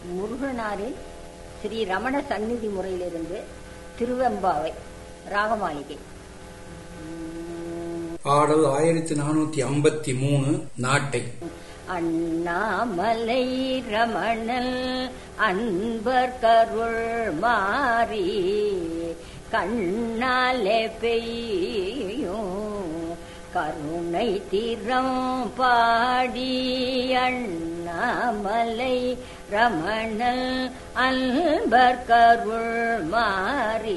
முருகனாரின் ஸ்ரீ ரமண சந்நிதி முறையிலிருந்து திருவெம்பாவை ராகமாளிகை ஆடல் ஆயிரத்தி நானூத்தி ஐம்பத்தி மூணு நாட்டை அண்ணாமலை ரமணல் அன்பர் கருள் மாறி கண்ணாலே பெய்யும் கருணை திறம் பாடி அண்ணாமலை ரமணல் அன்பர் கருள் மாறி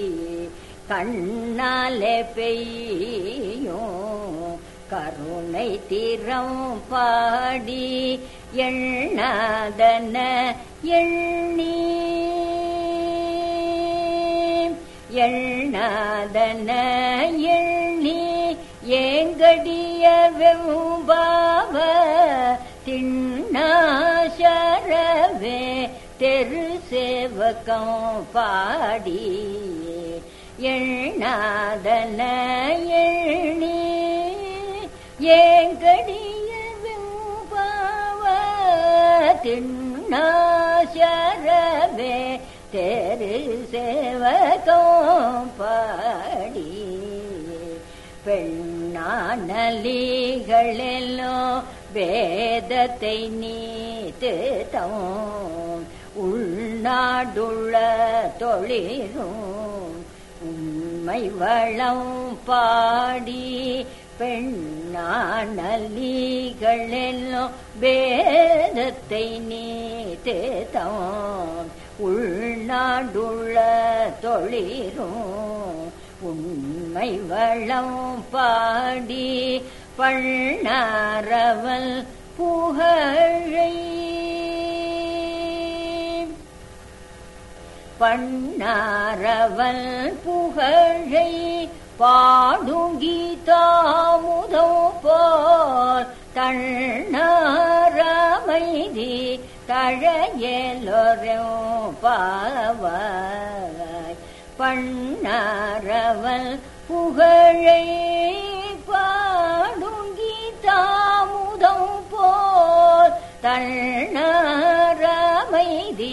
கண்ணாலே பெய்யும் கருணை திறம் பாடி எண்ணாதன எண்ணி எண்ணாதன எண்ணி ஏங்கடிய வெம்பாவ திண்ணாசரவே தெரு சேவகம் பாடி எண்ணாதன எண்ணி ஏங்கடிய வெம்பாவ திண்ணாசரவே தெரு சேவகம் பாடி பெண்ணானலிகளெல்லாம் வேதத்தை நீத்துத்தம் உள்நாடுள்ள தொழிலும் உண்மை வளம் பாடி பெண்ணானலிகளெல்லாம் வேதத்தை நீத்துத்தம் உள்நாடுள்ள தொழிலும் உண்மை வளம் பாடி பண்ணாரவல் புகழை பண்ணாரவல் புகழை பாடுங்கி தாமுதம் போல் தண்ணாரமைதி தழையலொரும் பாவாய் பண்ணாரவல் புகழை பாடுங்கி தாமுதம் போல் தண்ணாரமைதி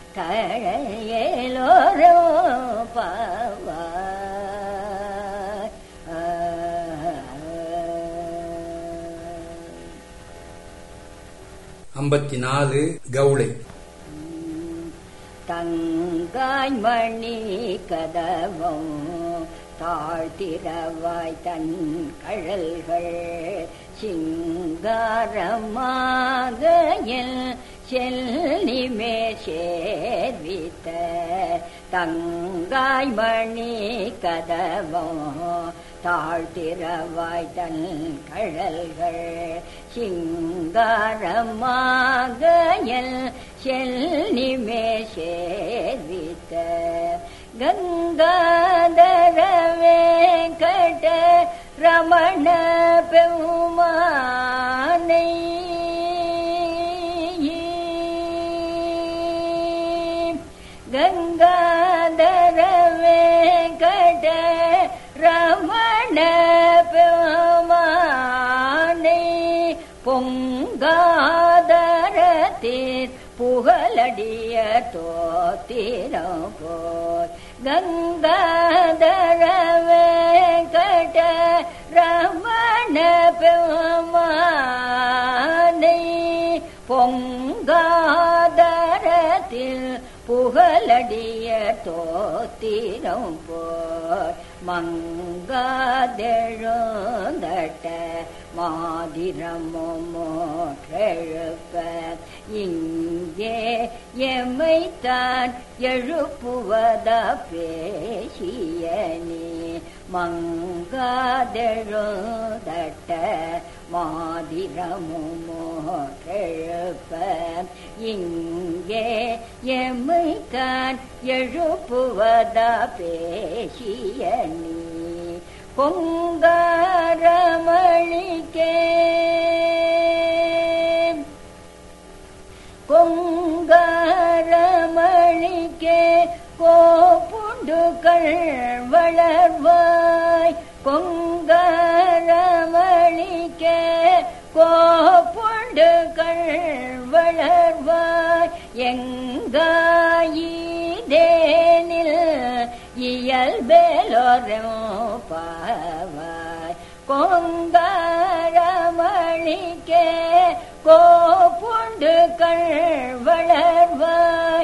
தழையலொரோ பாவாய் ஐம்பத்தி நாலு கவுளை தங்காய் மணி கதவம் தாழ்த்திரவாய் தன் கழல்கள் சிங்காரமாக எல் செல்லிமே சேர்வித்த தங்காய் மணி கதவம் தாழ்த்திரவாய் தன் கழல்கள் சிங்காரமாக எல் செல்லிமே சேர்வித்த கங்காதர வெங்கட ரமண பெருமானை கங்காதர வெங்கட ரமண பெருமானை பொங்காதரத்தீர் புகழடிய தோத்திரம் போய் கங்காதர வெங்கட ரமண பெருமானை பொங்காதரத்தில் புகழடிய தோத்திரம் போய் மங்காதெழுந்தட்ட மாதிரமும் மோற்றெழுப்ப இங்கே எம்மைத்தான் எழுப்புவத பேசிய நீ மங்காதெழுந்தட்ட மாதிரமும் மோற்றெழுப்ப இங்கே எம்மைத்தான் எழுப்புவத பேசிய நீ பொங்காரமணிக்கே கொங்காரமணிக்கே கோப்புண்டுகள் வளர்வாய் கொங்காரமணிக்கே கோப்புண்டுகள் வளர்வாய் எங்காயிதேனில் இயல்பேலோரும் பாவாய் கொங்காரமணிக்கே கோப்புண்டு கண் வளர்வாய்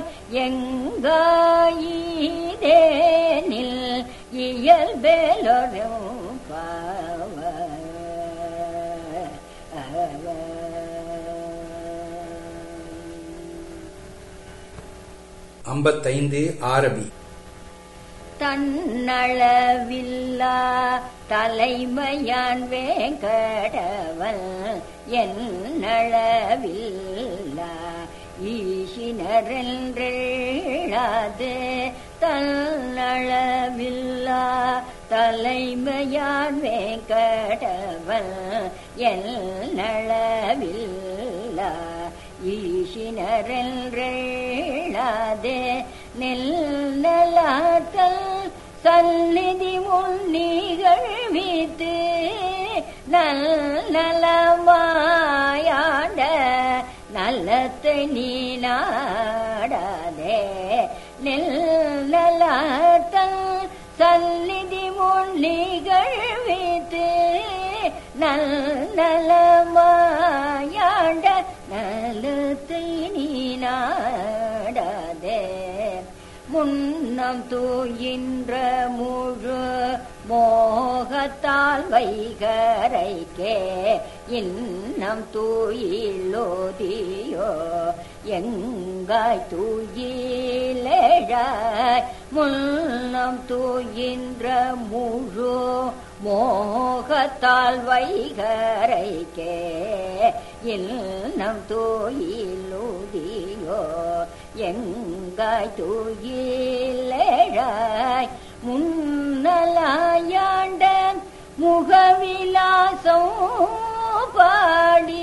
எங்காயிதேனில் இயல்பேலோரும் பாவாய் ஐம்பத்தைந்து ஆரபி தன்னளவில்லா தலைமையான் வேங்கடவன் என்னளவில்லா ஈசினரென்றெழாது தன்னளவில்லா தலைமையான் வேங்கடவன் என்னளவில்லா ஈசினரென்றெழாதே நெல் நலாத்தல் சந்நிதி முன் நிகழ்வித்து நல் நலமாயாண்ட நல்லத்தை நீ நாடாதே நெல் நலாத்தல் சந்நிதி முன் நிகழ்வித்து நல் நலமாயாண்ட நலத்தை நீ நாடாதே முன்னம் தூயின்ற முழு மோகத்தால் வைகரைக்கே இன்னம் தூயிலோதியோ எங்காய் தூயிலேழாய் முன்னம் தூயின்ற முழு மோகத்தால் வைகரைக்கே இன்னம் தூயிலோதியோ எங்காய் தூயிலேழாய் முன்னலாயாண்ட முகவிலாசம் பாடி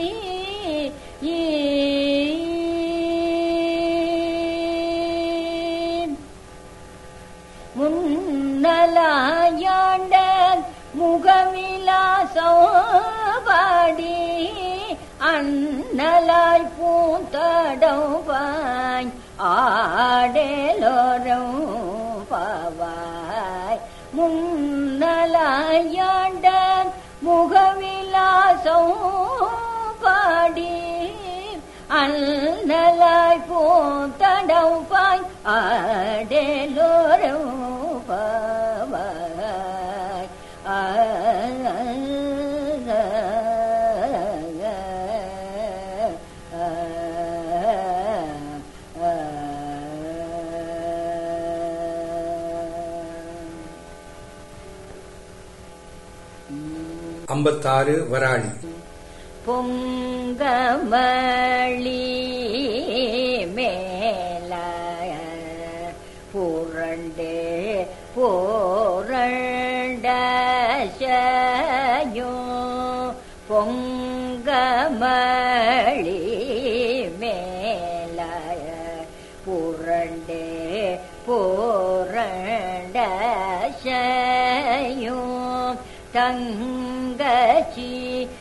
முன்னலாயாண்ட முகவிலாசம் பாடி அண்ணலாய் பூந்தடம் வாய் ஆடலோரம் பாவாய் முன்னலாயாண்ட முகவிலாசம் பாடி அண்ணலாய் பூந்தடம் வாய் ஆடலோரம் பாவாய் ஆ ஐம்பத்தாறு வராளி பொங்கமளி மேல புரண்டே போரண்டயும் பொங்கமளி மேல புரண்டே போரண்டயும் தங்கச்சி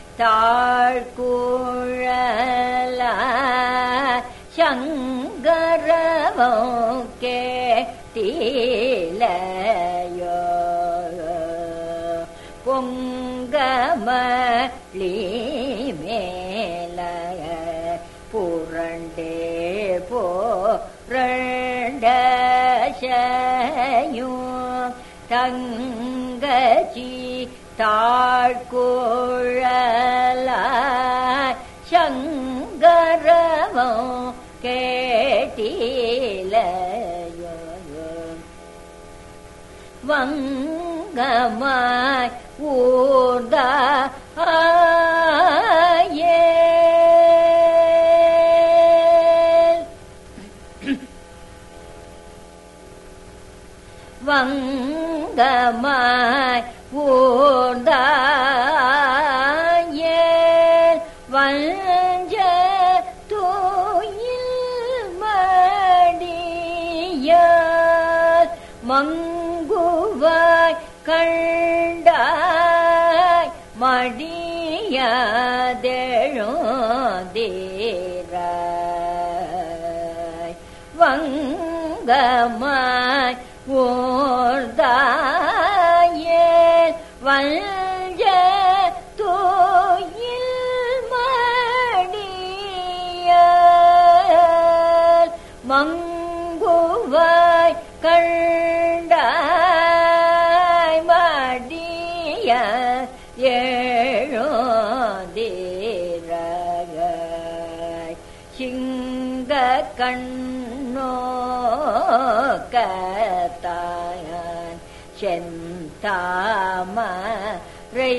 தாழ்குழல சங்கரவோக்கே தீலையோ பொங்கமளி மேல புரண்டே போரண்டயும் தங்கச்சி தாழ்குழல சங்கரவம் கேட்டிலையோ வங்கமாய் ஊர்த வங்கமாய் ஊர்த வஞ்ச தூயில் மடிய மங்குவாய் கண்டாய் மடியாதெழுந்தீர அங்கமாய் ஓர்தாயே வஞ்ச தூயில் மடியால் மங்குவாய் கண்டாய் மடிய ஏழோதீரகாய் சிங்க கண்ணோ கத்தாயன் செந்தாமரை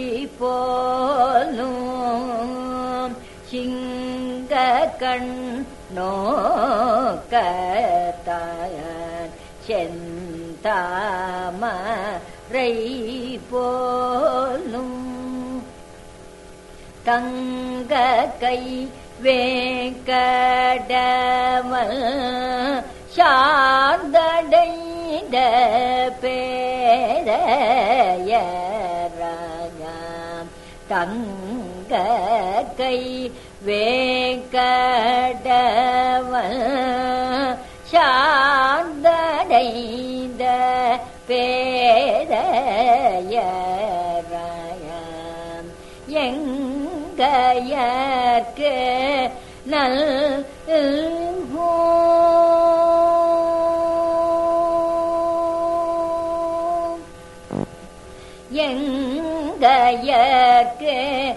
போலும் சிங்க கண்ணோ கத்தாயன் செந்தாமரை போலும் தங்க கை வேங்கடமல் சார்ந்தடைந்த பேரையராஜாம் தங்க கை வேங்கடமல் சார்ந்தடைந்த பேரையராயாம் எங்கையர்க்கு நல் எங்கையர்க்கு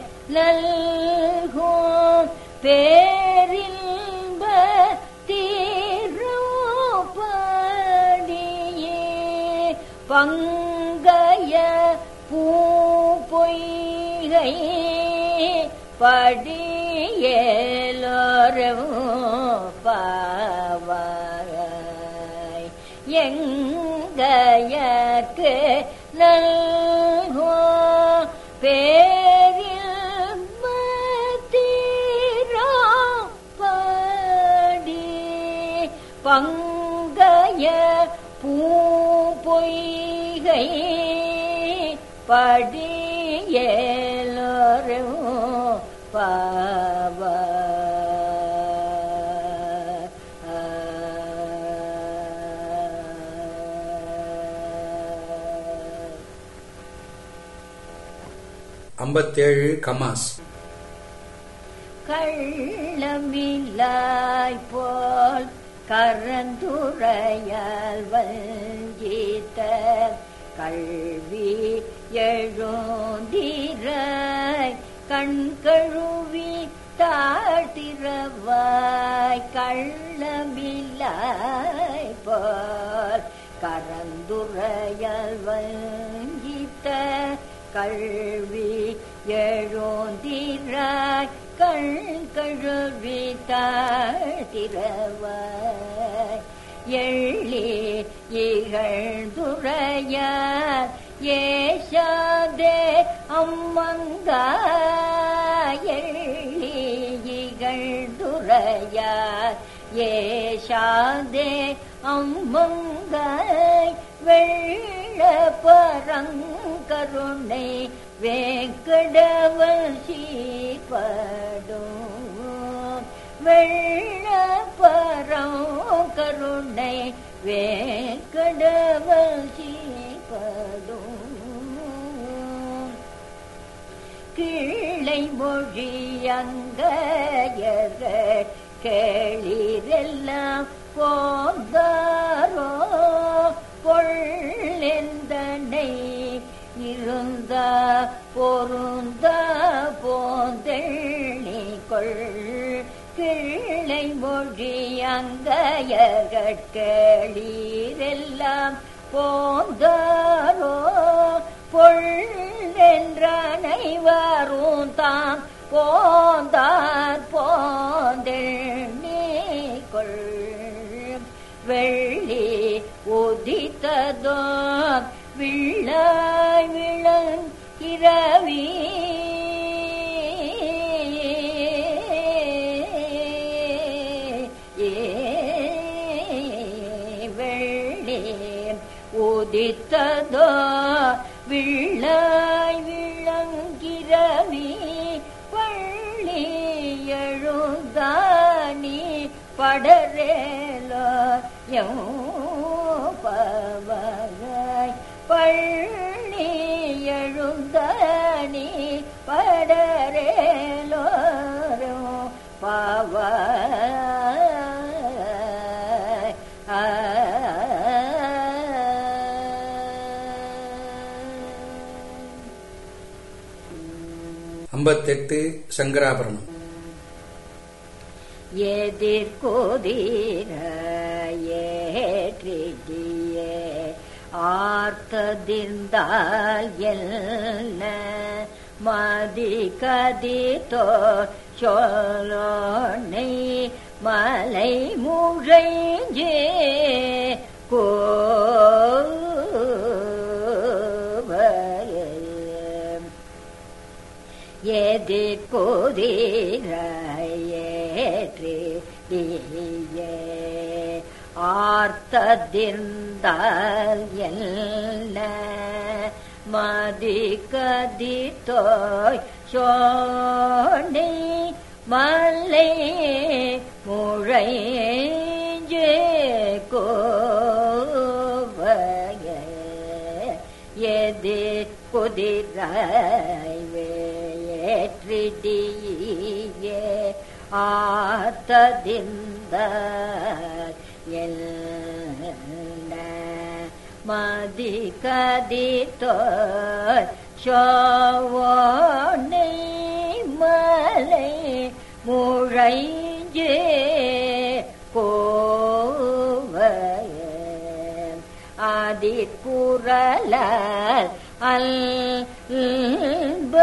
நல்கும் பேரின்ப தீருப்படியே பங்கைய பூ பொய்கை படியேலோரவும் பாவாய் எங்கையர்க்கு நல்கோ பேரில் தீராப்படி பங்கைய பூ பொய்கை படியேலோரும் பாவ ஐம்பத்தேழு கமாஸ் கள்ளமில்லாய் போல் கரந்துரையால் வஞ்சித்த கல்வி எழுந்திராய் கண் கழுவி தாழ்த்திரவாய் கள்ளமில்லாய் போல் கரந்துரையால் வஞ்சித்த கல்வி எழுந்திராய் கண் கழுவி தாழ்த்திரவாய் எள்ளி இகழ்ந்துரையார் ஏசாதே அம்மங்கா எள்ளி இகழ்ந்துரையார் ஏசாதே அம்மங்காய் வெள்ள பரங்கருணை வேங்கடவல் சீப்படும் வெள்ள பரங்கருணை வேங்கடவல் சீப்படும் கிளை மொழி அங்கையர்கள் கேளிரெல்லாம் போந்தாரோ பொள்ளெந்தனை இருந்த பொருந்த போந்தெள்ளி கொள் கிளை மொழி அங்கையர்களீரெல்லாம் போந்தாரோ பொள்ளென்றனை வரும் தாம் போந்தார் போந்தெண்ணி கொள் வெள்ளி உதித்ததோ விள்ளாய் விளங் இரவி வெள்ளி உதித்ததோ விள்ளாய் விளங்கிரவி பள்ளி எழுந்தானி படரேலோ பவகாய் பள்ளி எழுந்தனி படரேலோரும் பாவாய் ஐம்பத்தெட்டு சங்கராபரணம் எதிர்கொதிர ஏற்றிடிய ஆர்த்ததிர்ந்தால் என்ன மதி கதித்தோ சொல்லோனை மலை முழைஞ்சே கோவ எதிர்கொதிரேற்றி ஆர்த்ததிர்ந்தால் என்ன மதி கதித்தோய் சோனை மல்லை முழைஞ்சே கோவக எதிர் குதிராய் வேற்றிடியே ஆத்ததிந்த என்ன மதி கதித்தோர் சோனை மலை முழைஞ்சே கோவய ஆதிக்குரலால் அல்ப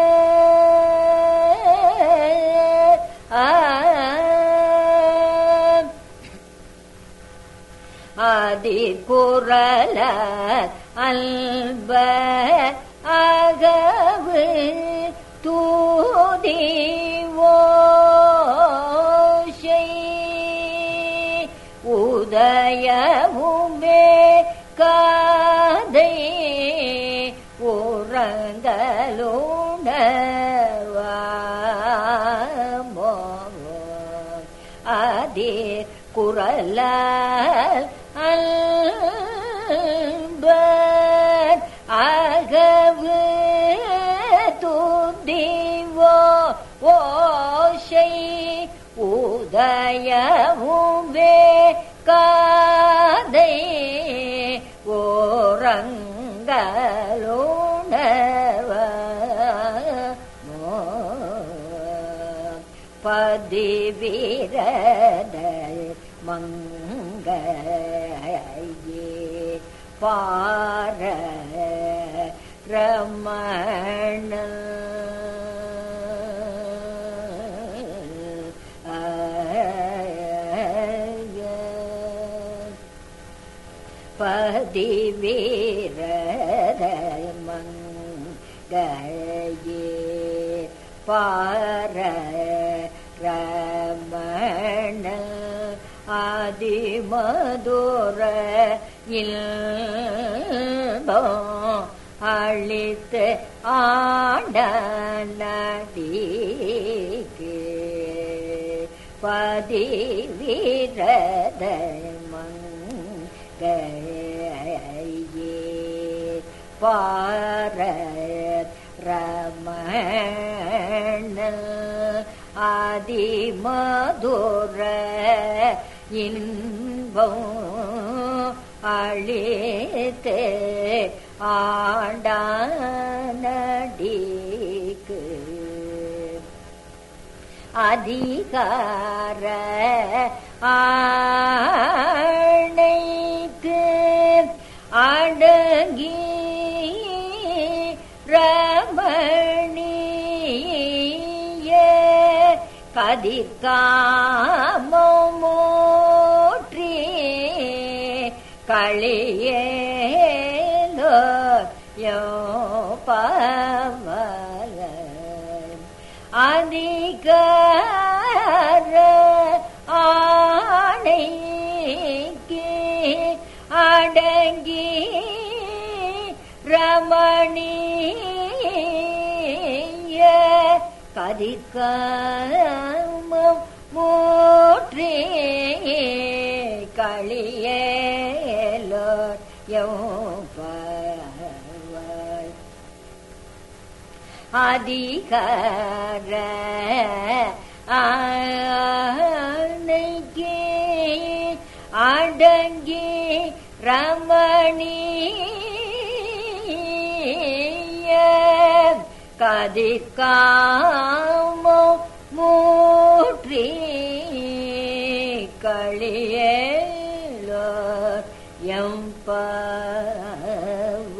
ஆதிக்குரலால் அல்ப அகவு தூதி ஓஷை உதயமுமே காதை உறங்கலோணவோ அதிர் குரலால் அல்பர் அகவு துதிவோ ஓஷை உதயமுவே காதை ஓரங்கலோணவ பதிவிரத மங்கையே பார ரமண பதிவீரத மங்கையே பார ரமண ஆதிமதுர இல்பம் அழித்து ஆண்ட நடிக்கு பதிவிரத மங்கையே பார ரமண ஆதிமதுர இன்பம் அழித்து ஆண்டானடிக்கு அதிகார ஆணைக்கு அடங்கி ரமணிய கதிர்காமோற்றி களியேலோ யோ பவல அதிகார ஆணைக்கு அடங்கி ரமணிய கதிர்காமம் மூற்றே களியேலோ களியேலோர் எவ்வாய் அதிகார ஆணைக்கு அடங்கி ரமணிய கதிர்காமோ மூற்றி களியேலோ எம்பவ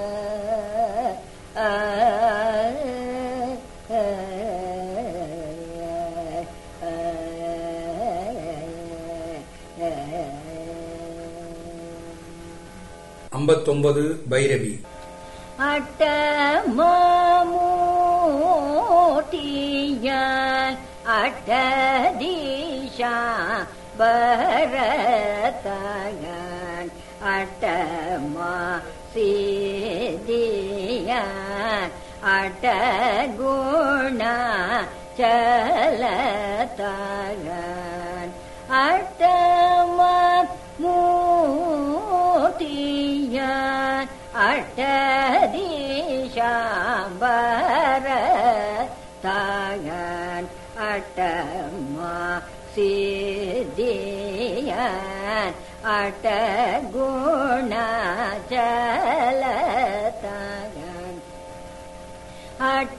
ஐம்பத்தொன்பது பைரவி அட்டமூட்டியால் அட்டதீஷா பரதகன் அட்டமா சீதியான் அட்டகுண சலதகன் அட்டமா மூர்த்தியான் அட்டதீஷாம்பர தாயன் அட்டமா சித்தியன் அட்டகுண ஜலதகன் அட்ட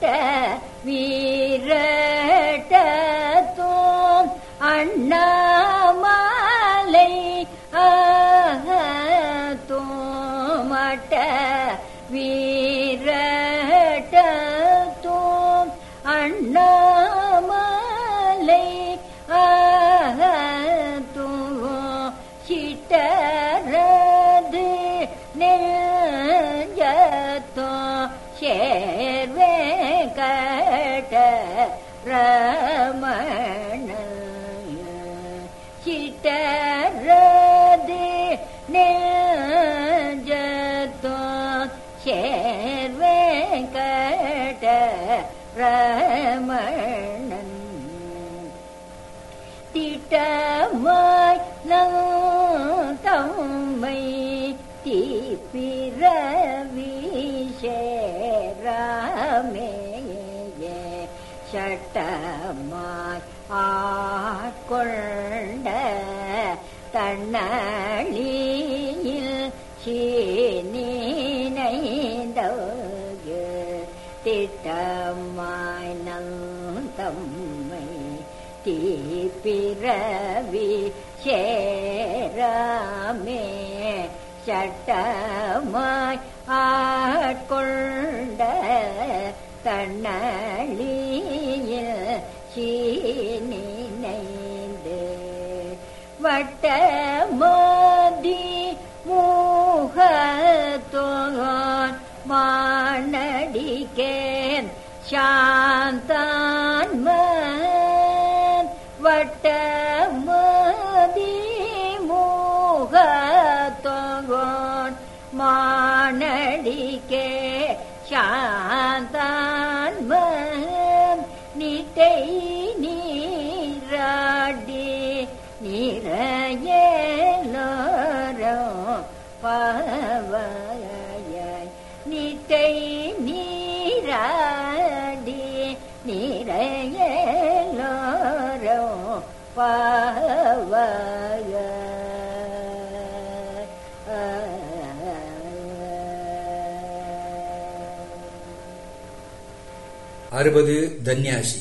வீரட்டத்தோம் அண்ணாமலை தோமட்ட வீரட்டத்தோம் அண்ணாமலை தோம் சிட்டரது நெஞ்சத்தோ சேர்வே கட்ட ரமண சிட்டரது நெஞ்சத்தோ சேர்வே கட்ட ரமணன் திட்டமாய் தம்மை தீப்பிரவிஷேராமே சட்டமாய் ஆட்கொண்ட தன்னழியில் சீனினைந்தோகு திட்டமாய் தம்மை தீப்பிரவி சேராமே சட்டமாய் ஆட்கொண்ட தன்னழியில் சீனினைந்து வட்டமோதி மூகத்தோன் மானடிக்கேன் சாந்தான்மன் வட்டமோதி மூகத்தோன் மானடிக்கே சாந்தான்மன் நிட்டை நீராடி நிறையலோரோ பவயாய் நிட்டை நீராடி நிறையலோரோ பவயாய் அறுபது தன்யாசி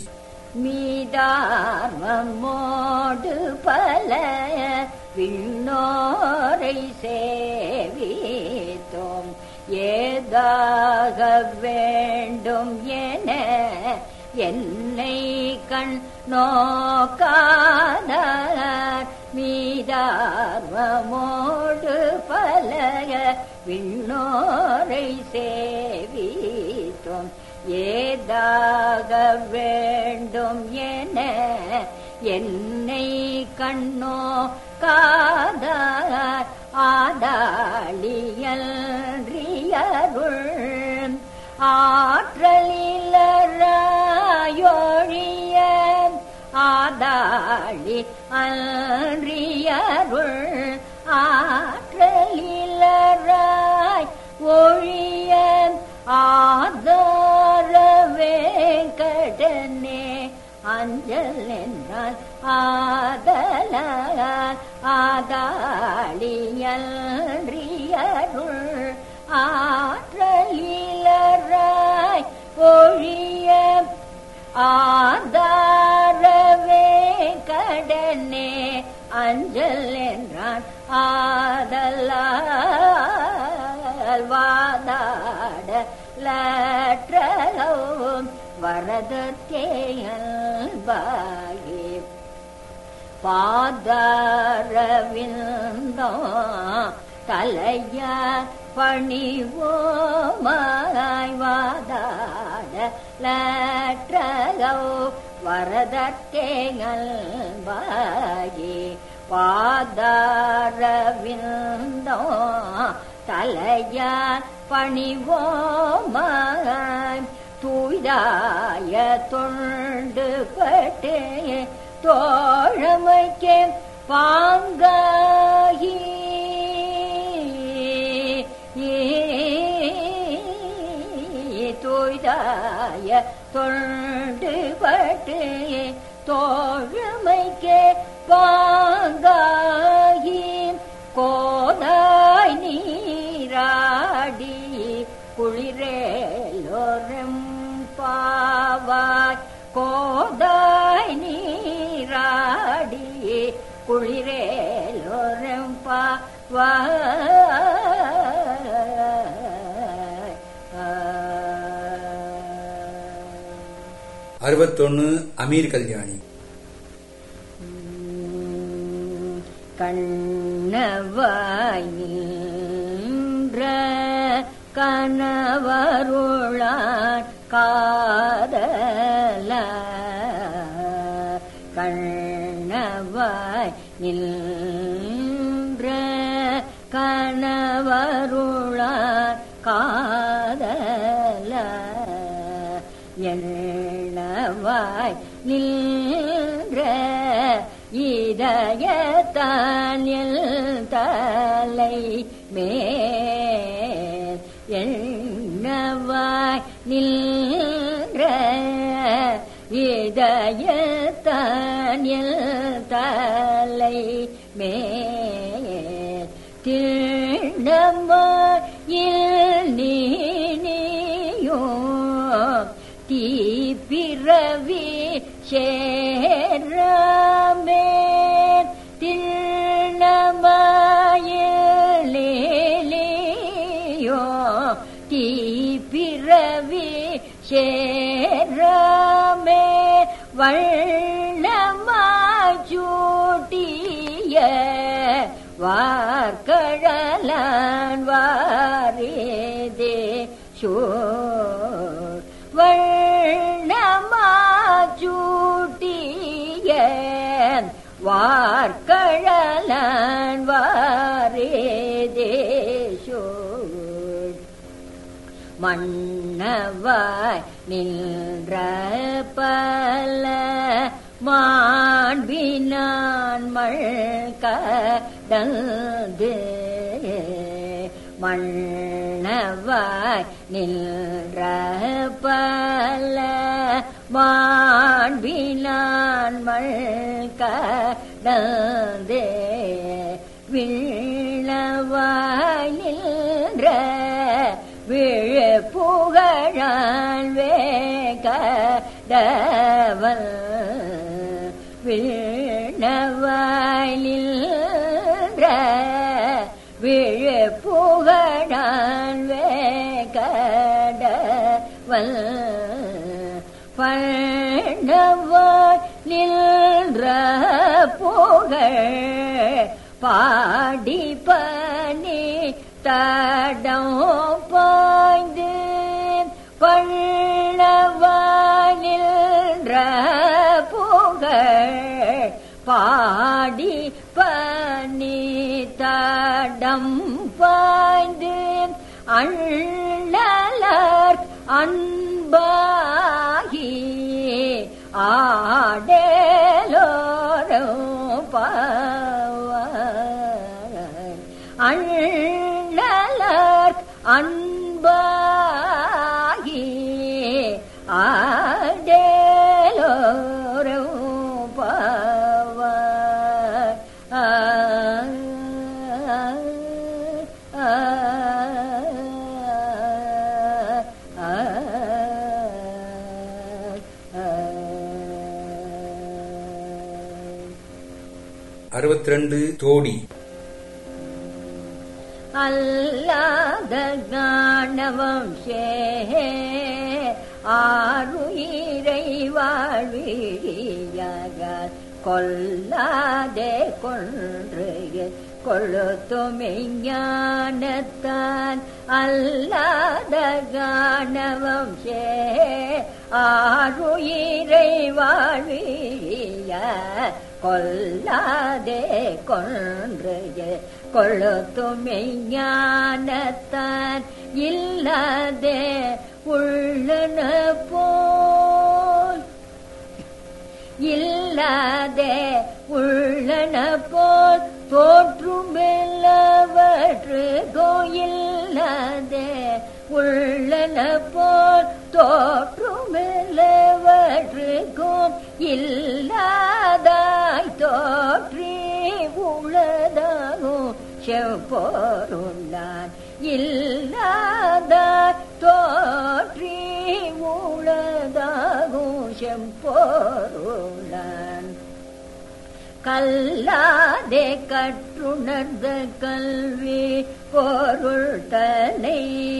மீதார்வமோடு பல விண்ணோரை சேவித்தோம் ஏதாக வேண்டும் என என்னை கண் நோக்காதார் மீதார்வமோடு பல விண்ணோரை சேவித்தோம் ஏதாக வேண்டும் என என்னை கண்ணோ காதார் ஆதாளியல்றியருள் ஆற்றலிலராயொழிய ஆதாளியல்றியருள் ஆதாளி அன்றியருள் ஆற்றலிலராய் ஒழிய ஆதாரவே கடனே அஞ்சல் என்றால் ஆதலால் ஆதாளியன்றியருள் ஆற்றலிலராய் ஒழிய ஆதாரவே கடனே அஞ்சல் என்றான் ஆதலால் வாதாட லற்றவும் வரதற்கேயல்பாயே பாதாரவிந்தோ தலையா பணிவோமாய் வாதாட லற்றகோ வரதற்கேயல்பாயே பாதாரவிந்தோ தலையா பணிவோமாய் தூய்தாய தொண்டு பட்டு தோழமைக்கே பாங்காகி தூய்தாய தொண்டு பட்டு தோழமைக்கே பாங்காகி கோதாய் நீராடி குளிரேலோரம் பாவாய் கோதாய் நீராடி குளிரேலோரம் பாவாய் அறுபத்தொன்னு அமீர் கல்யாணி கண்ணவாய் நின்ற கணவருளான் காதல கண்ணவாய் நின்ற கணவருளான் காதல எண்ணவாய் நின்ற இதயத்தான் எல் தலை மேல் எண்ணவாய் நின்ற இதயத்தான் எல் தலை மேல் திண்ணமாயில் நீனியோ தீப்பிறவி சேரமே திண்ணமாயிலேலியோ தீப்பிறவி சேரமே வண்ணமாச்சூட்டிய வார்கழலான் வாரேதே சோர் வண்ணமாச்சூட்டிய வார்கழலான் வாரேதே சோர் மன்னவாய் நின்ற பல மாண்பினான் மழ்கடந்து மன்னவாய் நின்ற பல மாண்பினான் மழ்கடந்து விண்ணவாய் நின்ற விழு புகழான் வேகடவல் விண்ணவாய் நின்ற விழு புகழான் வேகடவல் பண்ணவாய் நின்ற புகழ் பாடி பனி தடம் பாய்ந்து பள்ளவாய் நின்ற புகழ் பாடி பனி தடம் பாய்ந்து அண்ணலர் அன்பாகி ஆடலோ பாவாய் அண்ணலர் அன்பாகி ஆடேலோரும் பாவாய் ஆ, ஆ, ஆ, ஆ. அறுபத்தி ரெண்டு தோடி அல்லாத காணவம் சே ஆறுயிரை வாழ்விழியாக கொல்லாதே கொன்று கொழுத்துமெஞ்ஞானத்தான் அல்லாத காணவம் சே ஆறுயிரை வாழ்விழிய கொல்லாதே கொன்று கொழுத்துமெஞ்ஞானத்தான் இல்லாதே உள்ளன போல் இல்லாதே உள்ளன போல் தோற்றுமெல்லவற்று கோயில்லாதே உள்ளன போல் தோற்றுமெல்லவற்றுக்கும் இல்லாதாய் தோற்றி உளதாகும் செப்பொருளான் இல்லாதாய் தோற்றி உளதாகும் செம்பொருளான் கல்லாதே கற்றுணர்ந்த கல்வி பொருள் தலை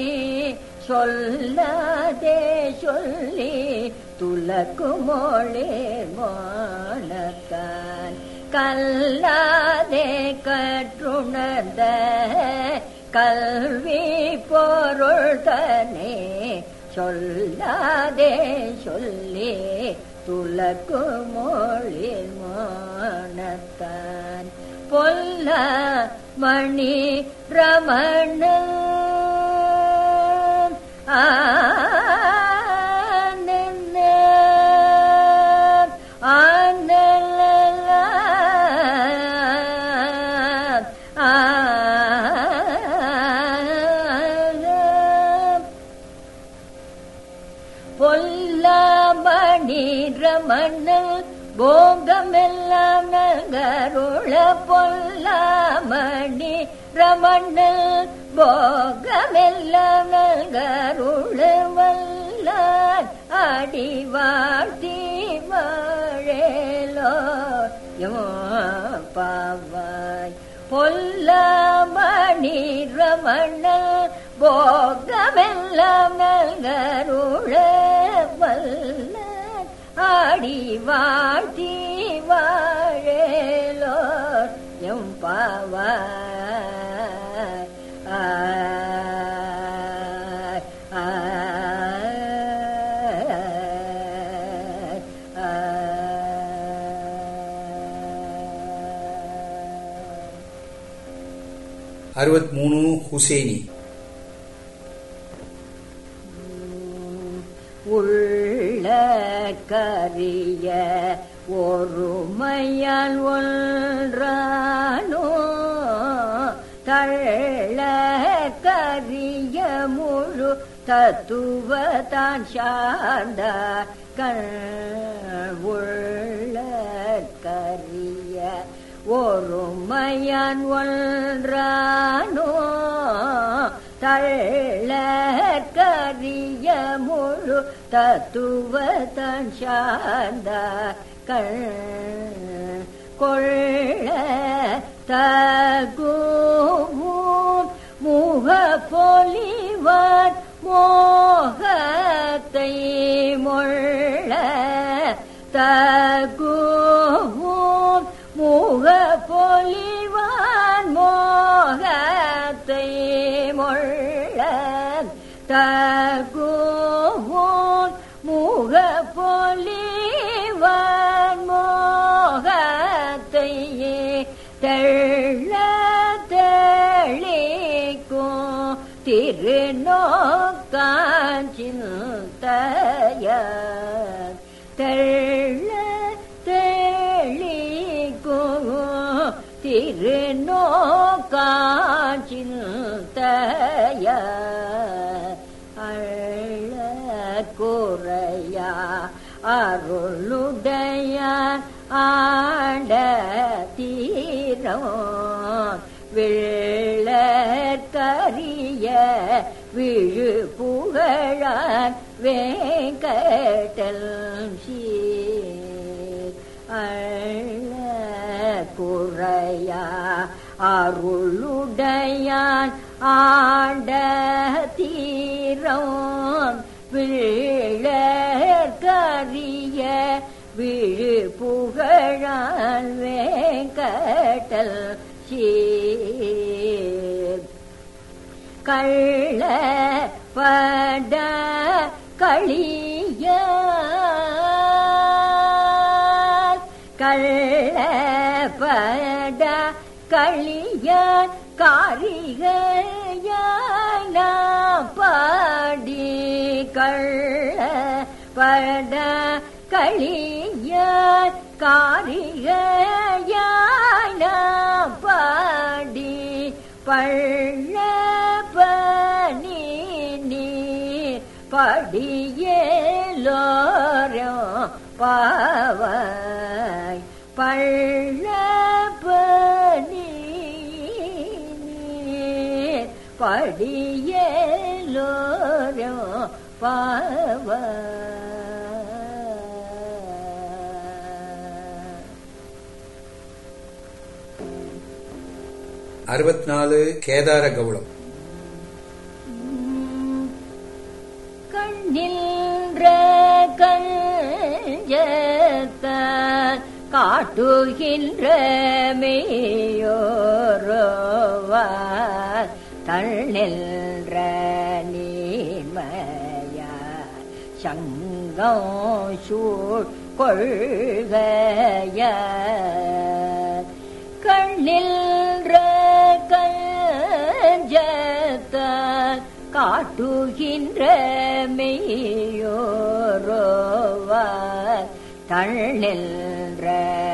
சொல்லாதே சொல்லி துலக்குமொழி மோனத்தான் கல்லாதே கற்றுணர்ந்த கல்வி பொருள் தனே சொல்லாதே சொல்லி துலக்கு மொழி மோனத்தான் பொல்ல மணி ரமண ஆனந்த ஆனந்த பொல்லாமணி ரமணல் போகமெல்லாம் நகருள பொல்லாமணி ரமணல் போகமெல்லாம் நகருள வல்லான் அடி வாழ்த்தி வாழலோ பாவாய் பொல்லாமணி ரமணல் போகமெல்லாம் நல்கருள வல்ல ஆடி வாழ்த்தி வாழலோ எம் பாவாய் ஆய், ஆய், ஆய். அறுபத்தி மூணு ஹுசேனி உள்ள கரிய ஒருமையால் ஒன்றானோ தள்ள கரிய முழு தத்துவ தான் சார்ந்த கண் உள்ள கரிய ஒருமையான் ஒன்றானோ தள்ள கரிய முழு தத்துவ தன் சார்ந்த கண் கொள்ள தகுவும் முக பொலிவான் மோகத்தை மொள்ள தகுவும் முக பொலிவான் மோகத்தை மொள்ள தகுவும் முக பொலிவான் மோகத்தையே தெள்ள தெளிக்கும் திருநோக்காஞ்சிந்தய தெள்ள தெளிக்கும் திருநோக்காச்சிந்தைய அள்ள குறையா அருளுடைய ஆண்ட தீரம் வெள்ளற்கரிய விழு புகழான் வேங்கடல் சீர் அள்ள குறையா அருளுடையான் ஆண்ட தீரம் விழற்கரிய விழு புகழான் வேங்கடல் சீர் கள்ள பட களிய கள்ள பட களிய காரிகையான பாடி கள்ள பட களிய காரிகையான பாடி பள்ள பனி நீர் படியேலோரோ பாவாய் பள்ள பனி நீர் படியேலோரோ பாவாய் அறுபத்தி நாலு கேதார கவுளம் கண்ணின்ற கஞ்சத்தான் காட்டுகின்ற மேயோரோவார் தள்ளின்ற நீர்மயார் சங்கம் சூழ் கொள்கையார் கண்ணின்ற கஞ்சத்தான் காட்டுகின்ற மெய்யோரோவார் தள்ளின்ற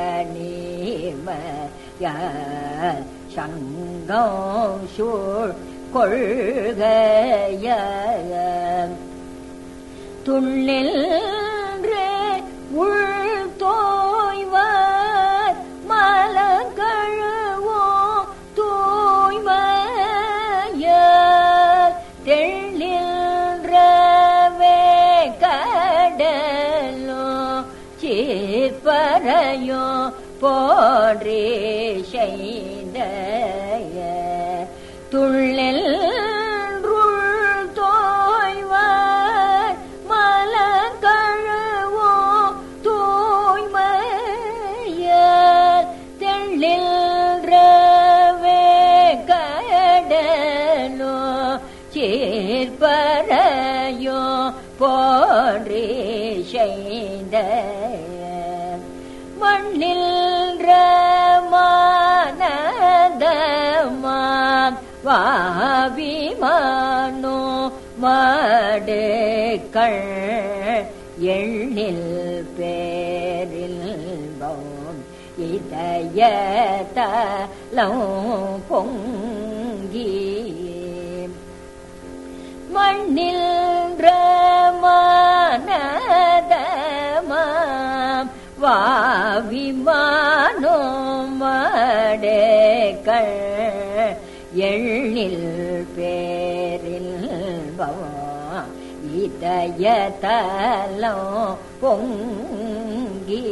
நீர்மயார் சங்கம் சூழ் கொள்கையார் துண்ணில்ன்று உள் தோய்வார் மலங்கழுவோ தூய்மையார் தெள்ளில்றவே கடலோ சீர்பறையோ போன்றே செய்த துள்ளில் தோய்வார் மலங்கழுவோ தூய்மையர் தெள்ளில்றவே கடலோ சேர்ப்பறையோ போன்றே செய்த மண்ணில் மானதமாம் வாவிமானோ மாடுக்கள் எண்ணில் பேரில் இதயத்தலம் பொங்கி மண்ணில் ரமானதமாம் வாவிமானோ மடேக்கள் எண்ணில் பேரில் இதயத்தலோ பொங்கி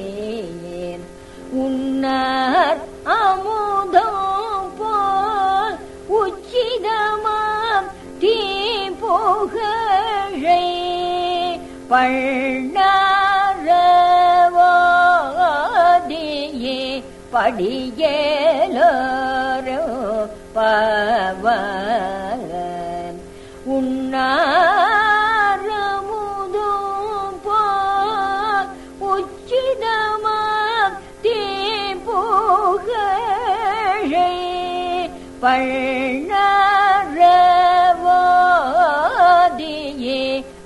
உன்னார் அமுதம் போல் உச்சிதமாம் தீ புகழை பண்ணாரவோதியே படியேலோரோ பவன் உன்னாரமுதும் போல் உச்சிதமாம் தீ புகழை பண்ணாரவோதியே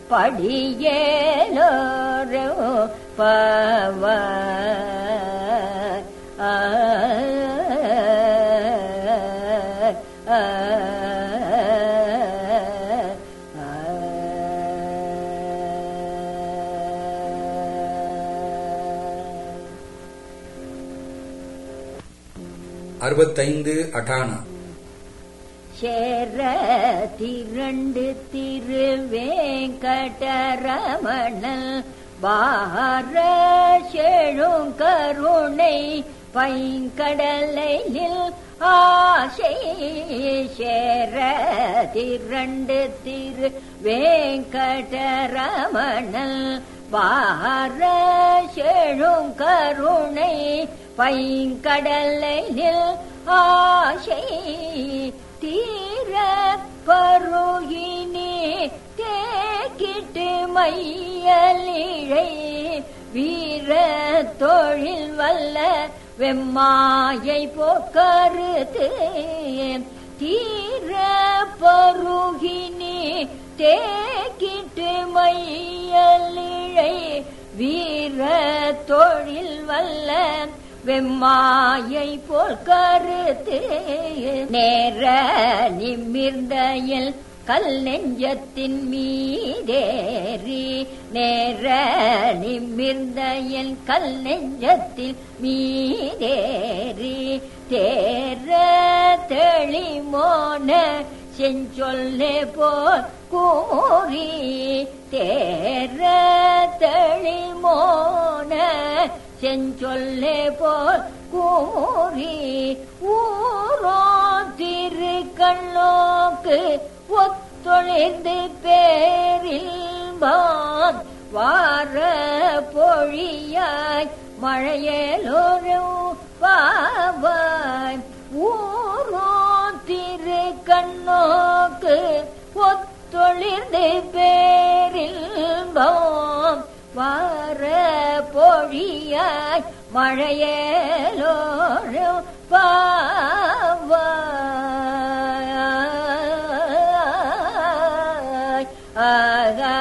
படியேலோரோ பவ அறுபத்தைந்து அடானா சேர திரண்டு திருவேங்கடரமணல் பார செழும் கருணை பைங்கடலில் ஆசை சேர திரண்டு திரு வேங்கடரமணல் பார செழும் கருணை பைங்கடலில் ஆசை தீர பருகினே தேக்கிட்டு மையலிழை வீர தொழில் வல்ல வெம்மாயை போக்கருத்து தீர பருகினே தேக்கிட்டு மையலிழை வீர தொழில் வல்ல வெம்மாயை போல் கருத்து நேர நிமிர்ந்தையில் கல் நெஞ்சத்தின் மீதேறி நேர நிமிர்ந்தையில் கல் நெஞ்சத்தில் மீதேறி தேர தெளிமோன செஞ்சொல்லே போல் கூறி தேர தெளிமோன செஞ்சொல்லே போல் கூறி ஊரோ திருக்கண்ணோக்கு ஒத்தொழிந்து பேரில் வார பொழியாய் மழையலோரும் பாவாய் ஊரோ திருக்கண்ணோக்கு ஒத்தொழிந்து பேரில் வார பொழியாய் மழையலோரும் பாவாய் ஆகா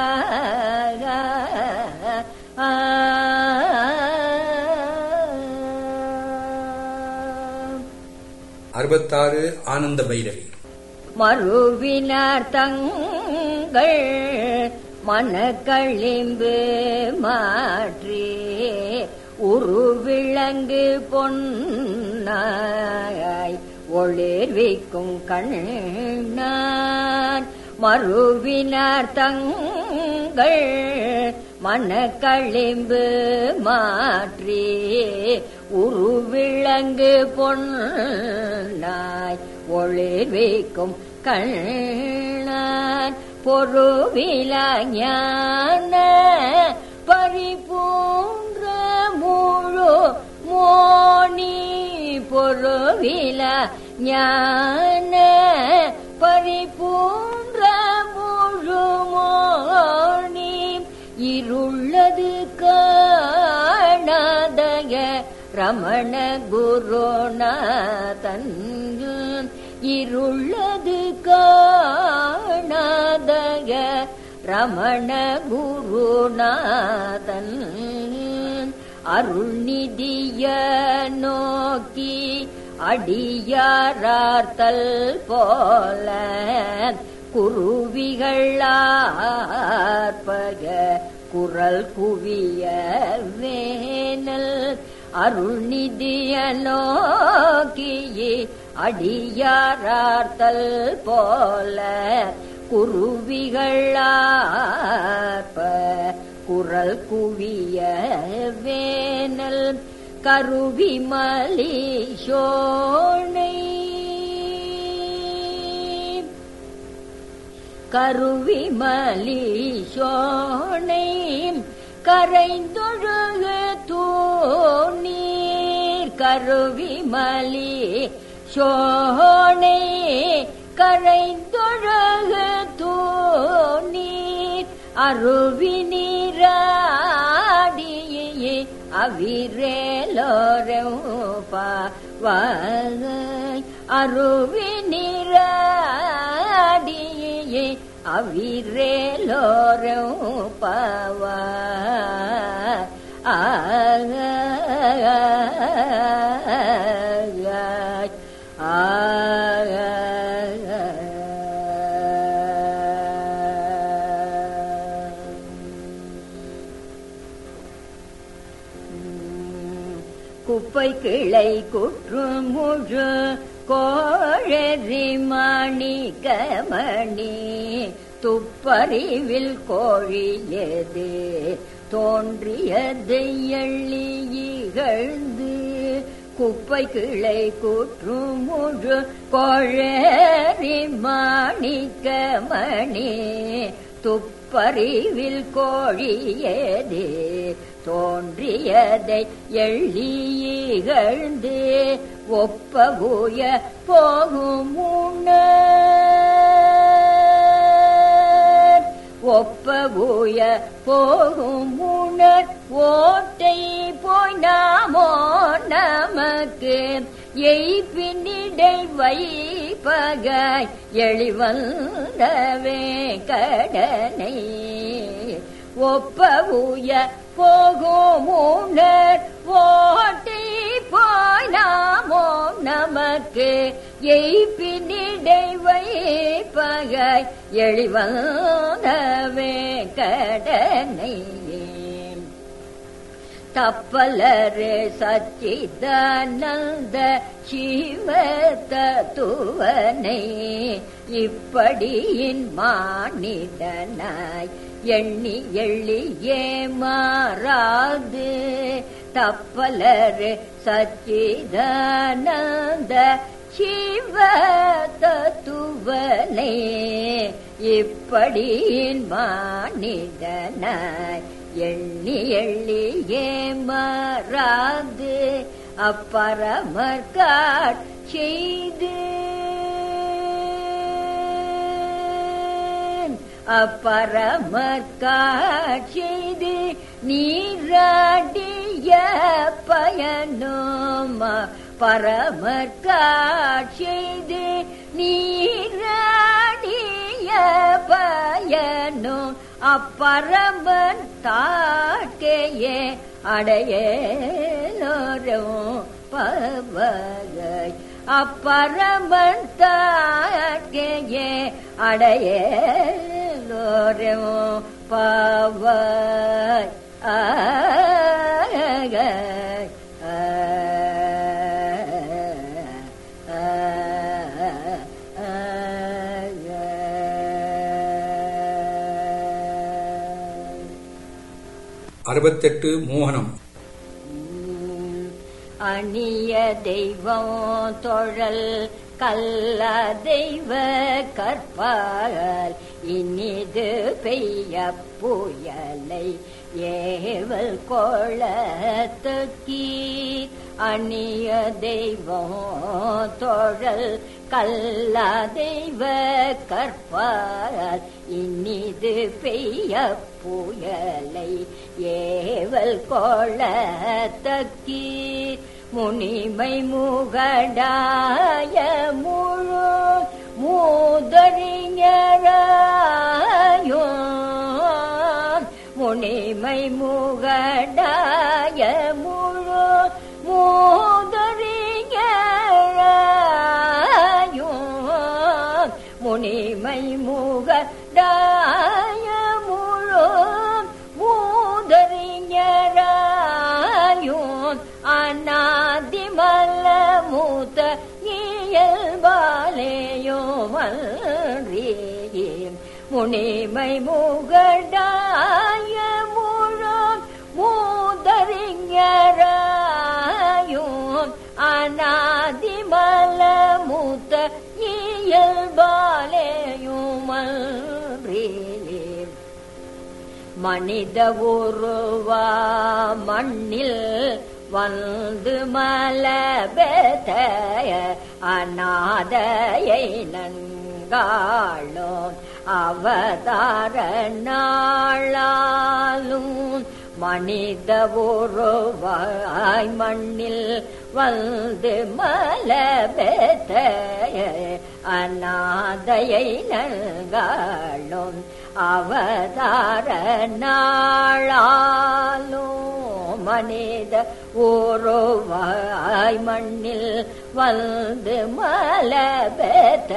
அறுபத்தாறு ஆனந்த பைரவி மறுவினார் தங்கள் மனக்களிம்பு மாற்றி உருவிளங்கு பொன்னாய் ஒளிர்விக்கும் கண்ணான் மறுவினார் தங்கள் மனக்களிம்பு மாற்றி உருவிளங்கு பொன்னாய் ஒளிர்விக்கும் கண்ணான் பொருவில ஞான பரிபூன்ற முழு மோனி பொருவில ஞான பரிபூன்ற முழு மோனி இருள்ளது காணாதய ரமண குருநாதன் இருள்ளது காணாதய ரமண குருநாதன் அருள்நிதிய நோக்கி அடியாரார்த்தல் போல குருவிகளார்பக குரல் குவிய வேனல் அருள்நிதிய நோக்கியே அடியாரார்த்தல் போல குருவிகளார்ப குரல் குவிய வேனல் கருவி மலி சோனை கருவி மலி சோனை கரைந்தொழுகு தூணீர் கருவி மலி சோனை கரைந்தொழுகு தூணீர் அருவி நீராடியே அவிரேலோரவாய் அருவி நீராடியே அவிரேலோரவாய் ஆ குப்பை கிளை கிளை குற்று முழு கோழறி மணிகமணி துப்பறிவில் கோழியது தோன்றியதை எள்ளி இகழ்ந்து குப்பை கிளை கூற்று முழு கோழறி மாணிக்கமணி துப்பறிவில் கோழியது தோன்றியதை எள்ளி இகழ்ந்து ஒப்பபூய போகும் உணர் ஒப்பபூய போகும் உணர் ஓட்டை போய் நாமோ நமக்கு எய்பின்னிடை வைப்பகாய் எளிவந்தவே கடனை ஒப்பபூய போகும் உணர் ஓட்டை போய் நாமோ நமக்கு எய்பின்னிடை வைப்பகாய் எளிவந்தவே கடனை தப்பலரே சச்சிதானந்த சிவ தத்துவனை இப்படியின் மானிடனாய் எண்ணி எள்ளியே மாறாது தப்பலரே சச்சிதானந்த சிவ தத்துவனை இப்படியின் மானிடனாய் எண்ணி எள்ளியே மாறாது அப்பரமர்காட் செய்து அப்பரமர்காட் செய்து நீராடிய பயனும் பரமர்காட் செய்து நீராடிய பயனும் அப்பரமன் தாட்கையே அடையலோரும் பவகை அப்பரமன் தாட்கையே அடையலோரும் பவ அறுபத்தெட்டு மோகனம் அணிய தெய்வம் தொழல் கல்ல தெய்வ கற்பால் இனிது பெய்ய புயலை ஏவல் கோளத்துக்கீ அணிய தெய்வம் தொழல் கல்ல தெய்வ கற்பால் இனிது பெய்ய புயலை ஏவல் கோளத்தக்கீர் முனிமை முகடாய முழு மூதறிஞராயோ முனிமை முகடாய முழு மூதறிஞராயோ முனிமை முகடாய முழு மூதறிஞராயும் அநாதிமல்ல மூத்த இயல்பாலேயும் முனிமை முகடாய முழு மூதறிஞராயும் அநாதிமல்ல மூத்த இயல்பாலேயும் மனித உருவா மண்ணில் வந்து மலபெத அநாதையை நங்காளும் அவதார நாளாலும் மனித உருவாய் மண்ணில் வந்து மலபெத அநாதையை நங்காளும் அவதார நாளாலோ மனித ஓரோவாய் மண்ணில் வந்து மலபெத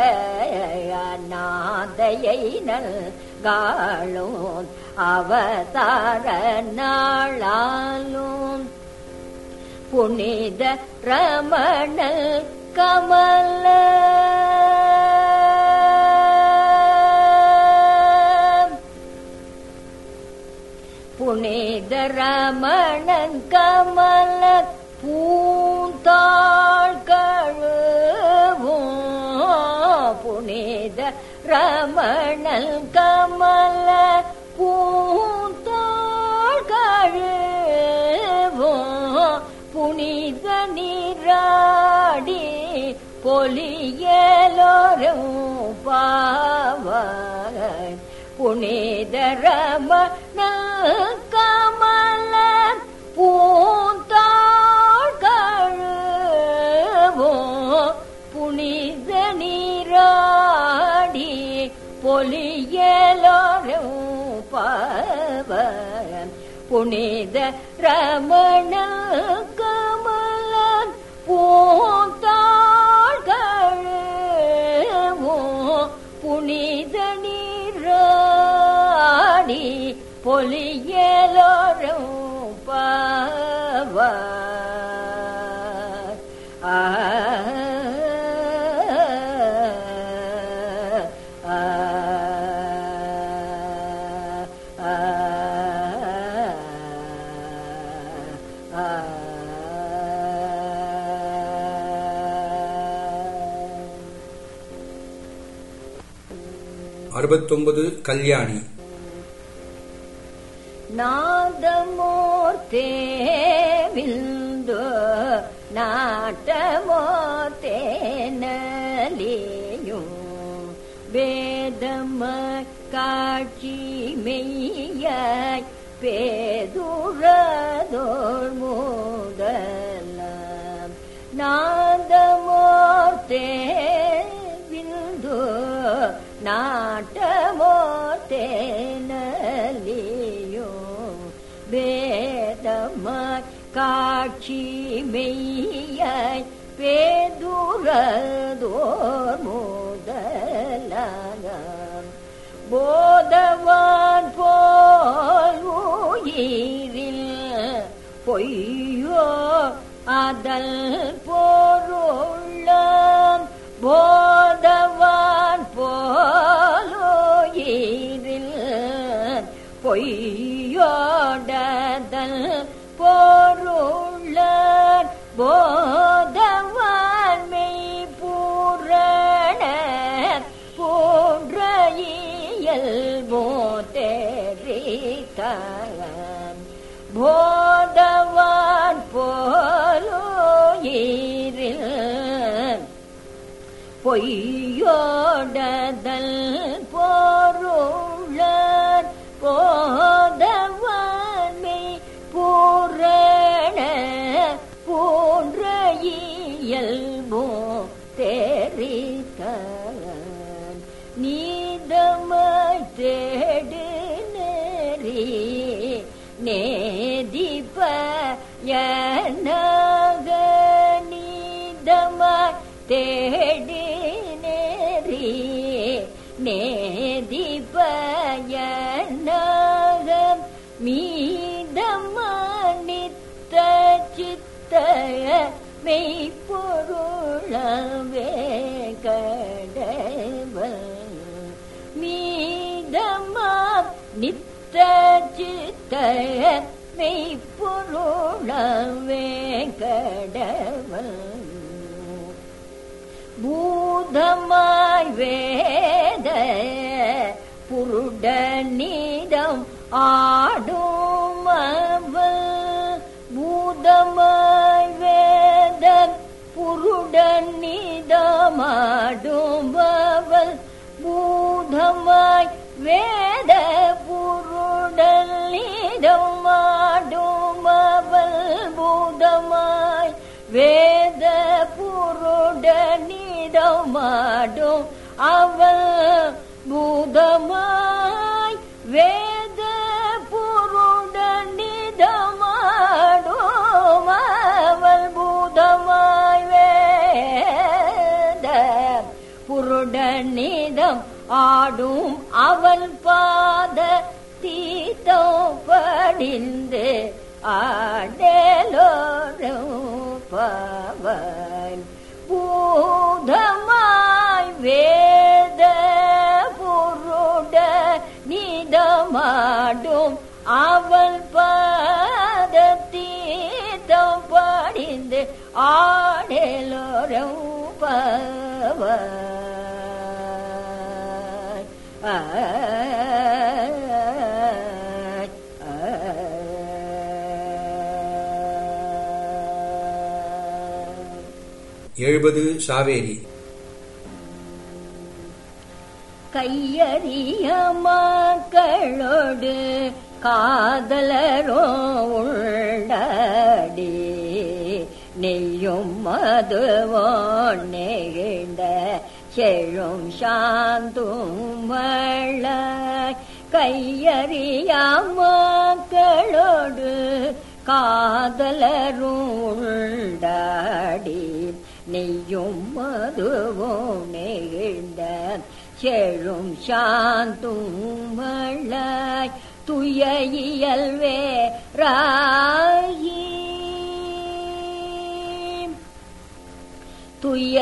நாதையை நல்காளும் அவதார நாளாலும் புனித ரமணல் கமல புனித ரமணன் கமல பூந்தாள் கழுவும் புனித ரமணல் கமல பூந்தாள் கழுவும் புனித நீராடி பொலியலோரும் பாவாய் புனித ரமண கமல பூந்தாள் கழுவும் புனித நீராடி பொலியலோரும் பாவன் புனித ரமண கமல பூந்தாள் கழுவும் புனித நீராடி பொலியலோரும் பாவார் ஆ ஆ ஆ ஆ அறுபத்தொன்பது கல்யாணி ನಾದಮೂರ್ತೆವಿಂದು நாட்டமோத்தேனலியோ வேதம காட்சி மெய்யாய் பேதுரதோர் முதலாம் நாதமோர்த்தே விந்து நாட்டமோத்தேனலியோ வேதமாய் காட்சி மெய்யாய் பேதுரதோர் முதலாம் போதவான் போல் உயிரில் பொய்யோ அதல் பொருளம் போதவான் போல் உயிரில் பொய்யோடதல் பொருளர் போதவான் மெய் பூரண போன்ற இயல்போ தெரித்தான் போதவான் போலோயிரில் பொய்யோடதல் பொருளர் போதவான்மை பூரண போன்ற இயல்போ தெரித்தான் நீதமாய் தேடு நெறி நேதிப்ப யனக நீதமாய் தேடு நெறி நேதிப்ப யனக மீதமனித்த சித்த மெய்ப்பொருளவே கடவன் மீதமா நித்த சித்த மெய்ப்பொருளவே கடவன் பூதமாய் வேத புருடனிடம் ஆடும் அவள் பூதமாய் வேத புருடனிடம் ஆடும் அவள் பூதமாய் வேத புருடனிடம் ஆடும் அவள் பூதமாய் வேத புருடனிடமாடும் அவள் பூதமாய் வேத புருடனிடமாடும் அவள் பூதமாய் வேத புருடனிடம் ஆடும் அவன் பாத தீத்தம் படிந்து ஆடலோரும் பவன் பூதமாய் வேத பொருட நீதமாடும் அவள் பாதத்தீதம் படிந்து ஆடலோரும் பவன் எழுபது சாவேரி கையறிய மக்களோடு காதலரோ உள்ளடி நெய்யும் மதுவோ நெகிழ்ந்த செழும் சாந்தும் வள கையறிய மக்களோடு காதலரும் உள்ளடி நெய்யும் மதுவும் நெகிழ்ந்த செழும் சாந்தும் வளாய் துய இயல்வே ராயி துய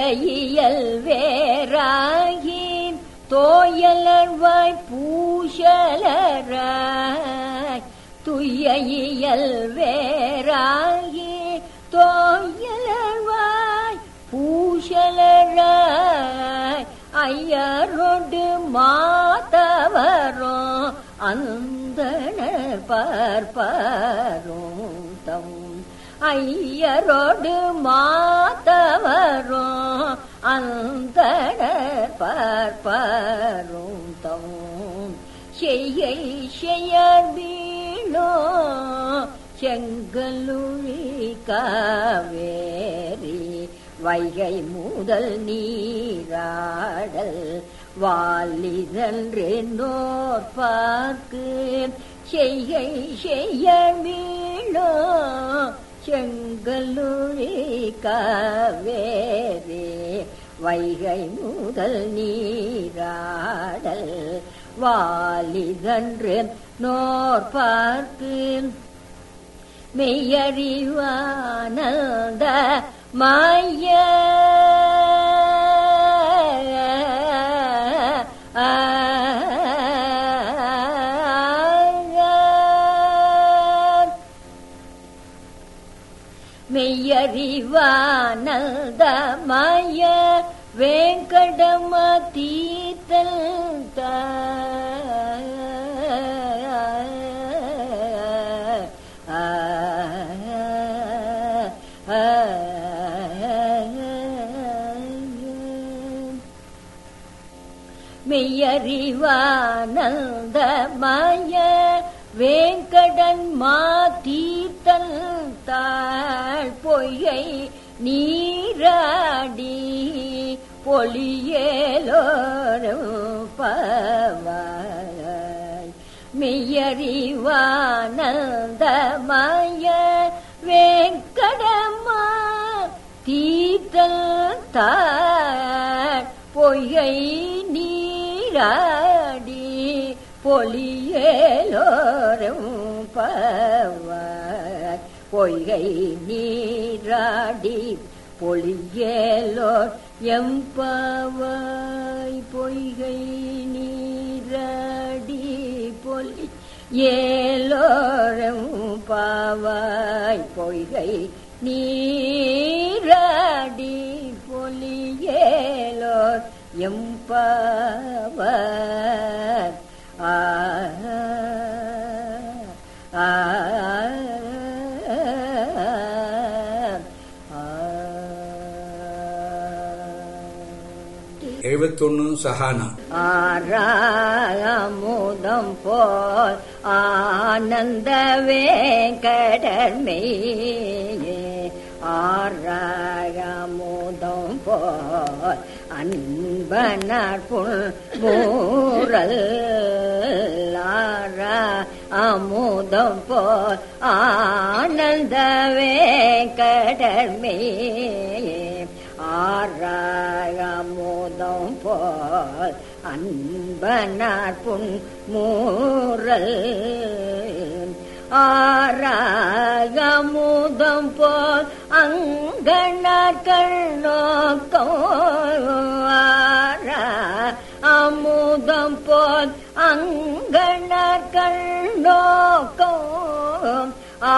இயல்வேராகி தோயலர்வாய் பூஷலராய் துய இயல்வேராகி தோயலர்வாய் பூஷலராய் ஐயரோடு மாதவரும் அந்தனர் பார்ப்பாரும் தம் ஐயரோடு மாதவரும் அந்தனர் பார்ப்பாரும் தம் செய்யை செய்யர் வீணோ செங்கலுழி காவேரி வைகை முதல் நீராடல் வாலிதன்று நோர் பார்க்கு செய்கை செய்ய வீணோ செங்கலுழி காவேரி வைகை முதல் நீராடல் வாலிதன்று நோர் பார்க்கு மெய்யறிவானந்த மாய மெய்யறிவானந்த மாய வேங்கடம தீத்தல் மெய்யறிவானந்த மாய வேங்கடன் மாத்தீத்தல் தாழ் பொய்யை நீராடி பொலியேலோரும் பவாய் மெய்யறிவானந்த மாய வேங்கடமா தீத்தல் தாழ் பொய்யை நீராடி பொலியேலோரும் பவாய் பொய்கை நீராடி பொலியேலோர் எம்பவாய் பொய்கை நீராடி பொலி ஏலோரும் பாவாய் பொய்கை நீராடி பொலியேலோர் எம்பவாய் ஆ ஆ எழுபத்தொன்னு சஹானா ஆராமுதம் போல் ஆனந்தவே கடற்மையே ஆராமுதம் போல் அன்பனார் புல் மூரல் ஆரா அமுதம் போல் ஆனந்தவே கடற்மையே ஆராயமுதம் போல் அன்பனார் புன் மூரல் ஆராகமுதம் போல் அங்கணர்கள் நோக்கம் ஆரா அமுதம் போல் அங்கணர்கள் நோக்கம்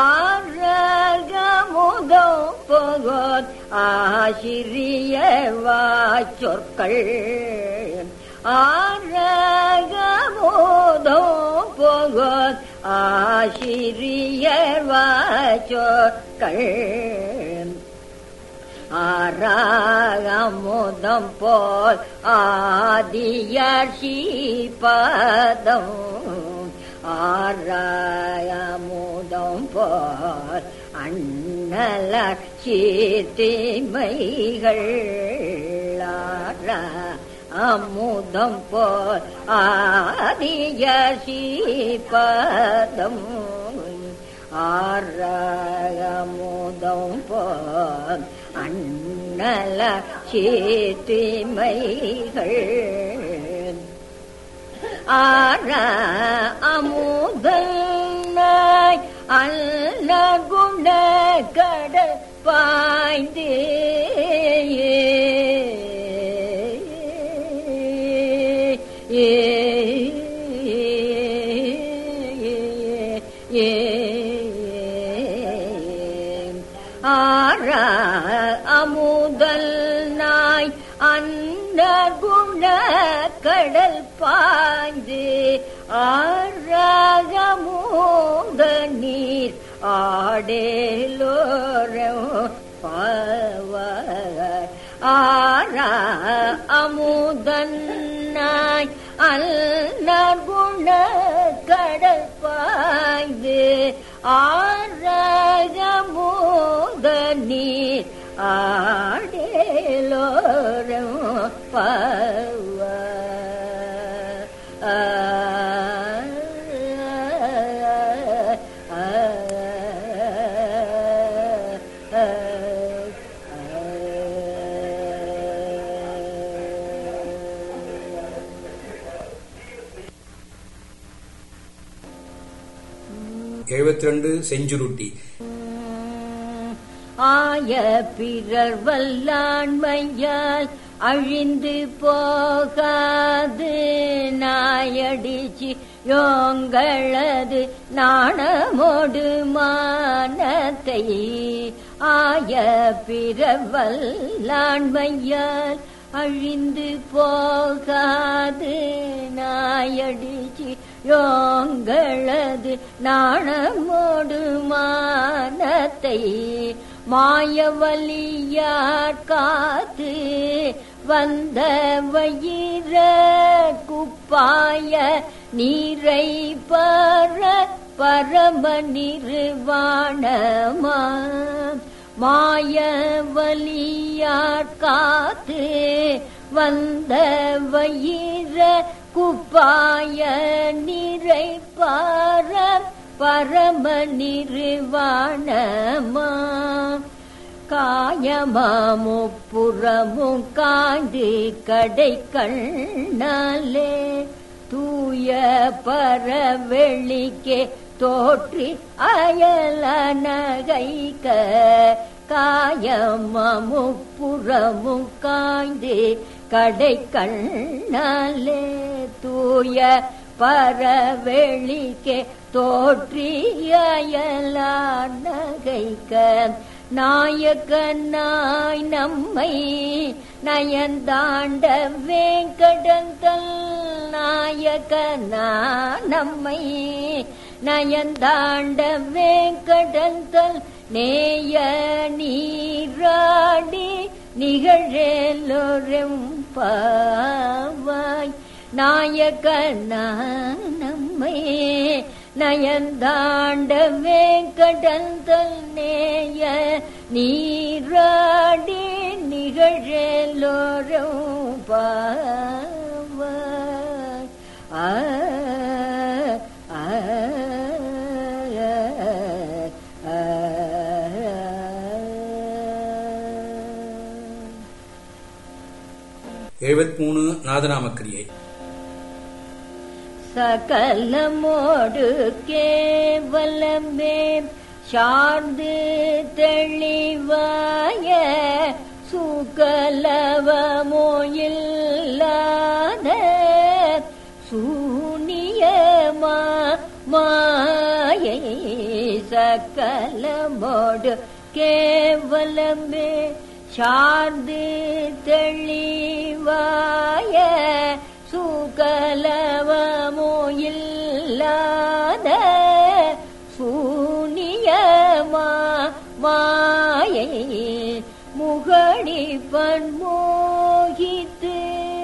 ஆரகமுதம் போல் ஆசிரியர் வாச்சொற்கள் ஆரகமோதம் போகோத் ஆசிரியர் வாச்சோக்கள் ஆராகமோதம் போல் ஆதியர் சீபதம் ஆராயமுதம் போல் அண்ணலர் சீர்த்திமைகள் ஆரா அமுதம் போல் ஆதிய சீபதம் ஆரமுதம் போல் அண்ணல சீத்திமைகள் ஆர அமுதனாய் அல்ல குண கட பாய்ந்தே ஆர அமுதல் நாய் அன்ன குண கடல் பாய்ந்து ஆரகமூத நீர் ஆடேலோரம் பாவர் ஆர அமுதன்னாய் அல்ல குண கடல் பாய்ந்து ஆரகமூத நீர் ஆடேலோரம் பவ எழுபத்தி ரெண்டு செஞ்சுருட்டி ஆய பிறர் வல்லாண்மையால் அழிந்து போகாது நாயடிச்சு யோங்களது நாணமோடு மானத்தை ஆய பிறர் வல்லாண்மையால் அழிந்து போகாது நாயடிச்சு யோங்களது நாணமோடு மானத்தை மாயவலியார் காத்து வந்த வயிற குப்பாய நீரை பர பரம நிர்வாணமா மாயவலியார் காத்து வந்த வயிற குப்பாய நிறை பார பரம நிர்வாணமா காயமாமுப்புறமும் காய்ந்து கடை கண்ணாலே தூய பரவெளிக்கே தோற்றி அயல நகைக்க காயமுப்புறமும் காய்ந்து கடை கண்ணாலே தூய பரவெளிக்கே தோற்றியலார் நகைக்க நாயகனாய் நம்மை நயந்தாண்ட வேங்கடந்தல் நாயகனா நம்மை நயந்தாண்ட வேங்கடந்தல் நேய நீராடி நிகழலோரும் பாவாய் நாயகனா நம்மை நயந்தாண்ட வேங்கடந்தல் நேய நீராடி நிகழலோரும் பாவாய் ஆ ஆ ஆ எழுபத்தி மூணு நாதநாமக்கிரியை சகலமோடு கேவலமே சார்ந்து தெளிவாய சுகலவமோ இல்லாத சூனியமா மாயை சகலமோடு கேவலமே சார்ந்து தெளிவாய சுகலவமோ இல்லாத சூனியமா மாயை முகடி பன்மோகித்து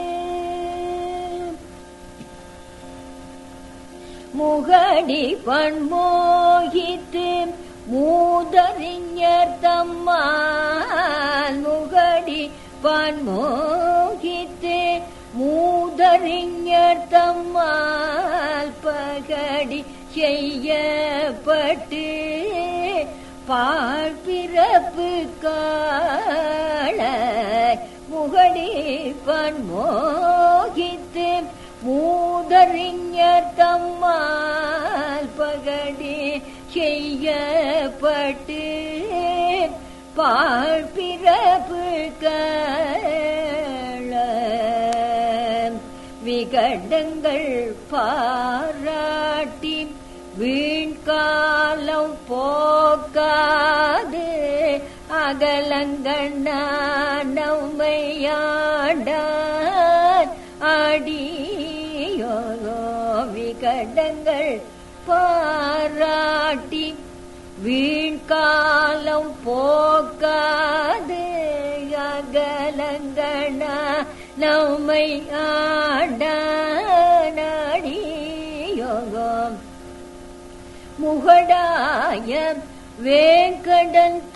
முகடி பன்மோகித்து மூதறிஞர் தம்மால் முகடி பன்மோகித்து மூதறிஞர் தம்மால் பகடி செய்யப்பட்டு பால் பிறப்பு காள முகடி பன்மோகித்து மூதறிஞர் தம்மால் பகடி செய்யப்பட்டு பால் பிறப்பு காள விகடங்கள் பாராட்டி வீண்காலம் போக்காது அகலங்கண்ணமையாண்டான் அடியோ விகடங்கள் பாராட்டி வீண்காலம் போக்காது அகலங்கண நம்மை ஆடாடியோகம் முகடாய வேங்கடந்த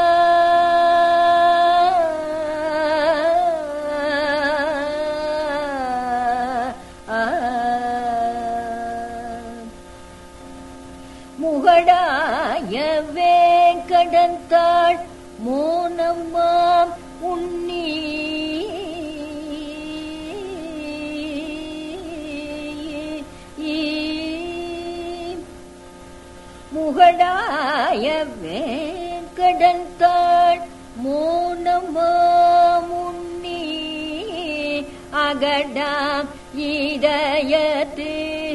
முகடாய வேங்கடந்தாள் மோனம்மாம் உன்னி முகடாய வேங்கடந்தாள் மோனம்மாம் உன்னி அகடாம் இதயத்து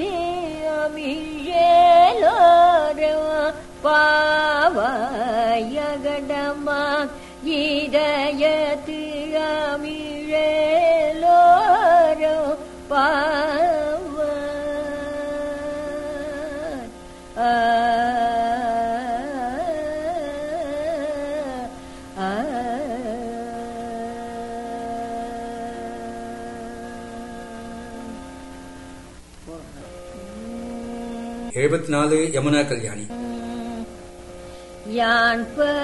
அமிழலோரோ பாவயகடமா இதயத்து அமிழலோரோ பாவ ஆ ஆ எழுபத்தி நாலு யமுனா கல்யாணி யான்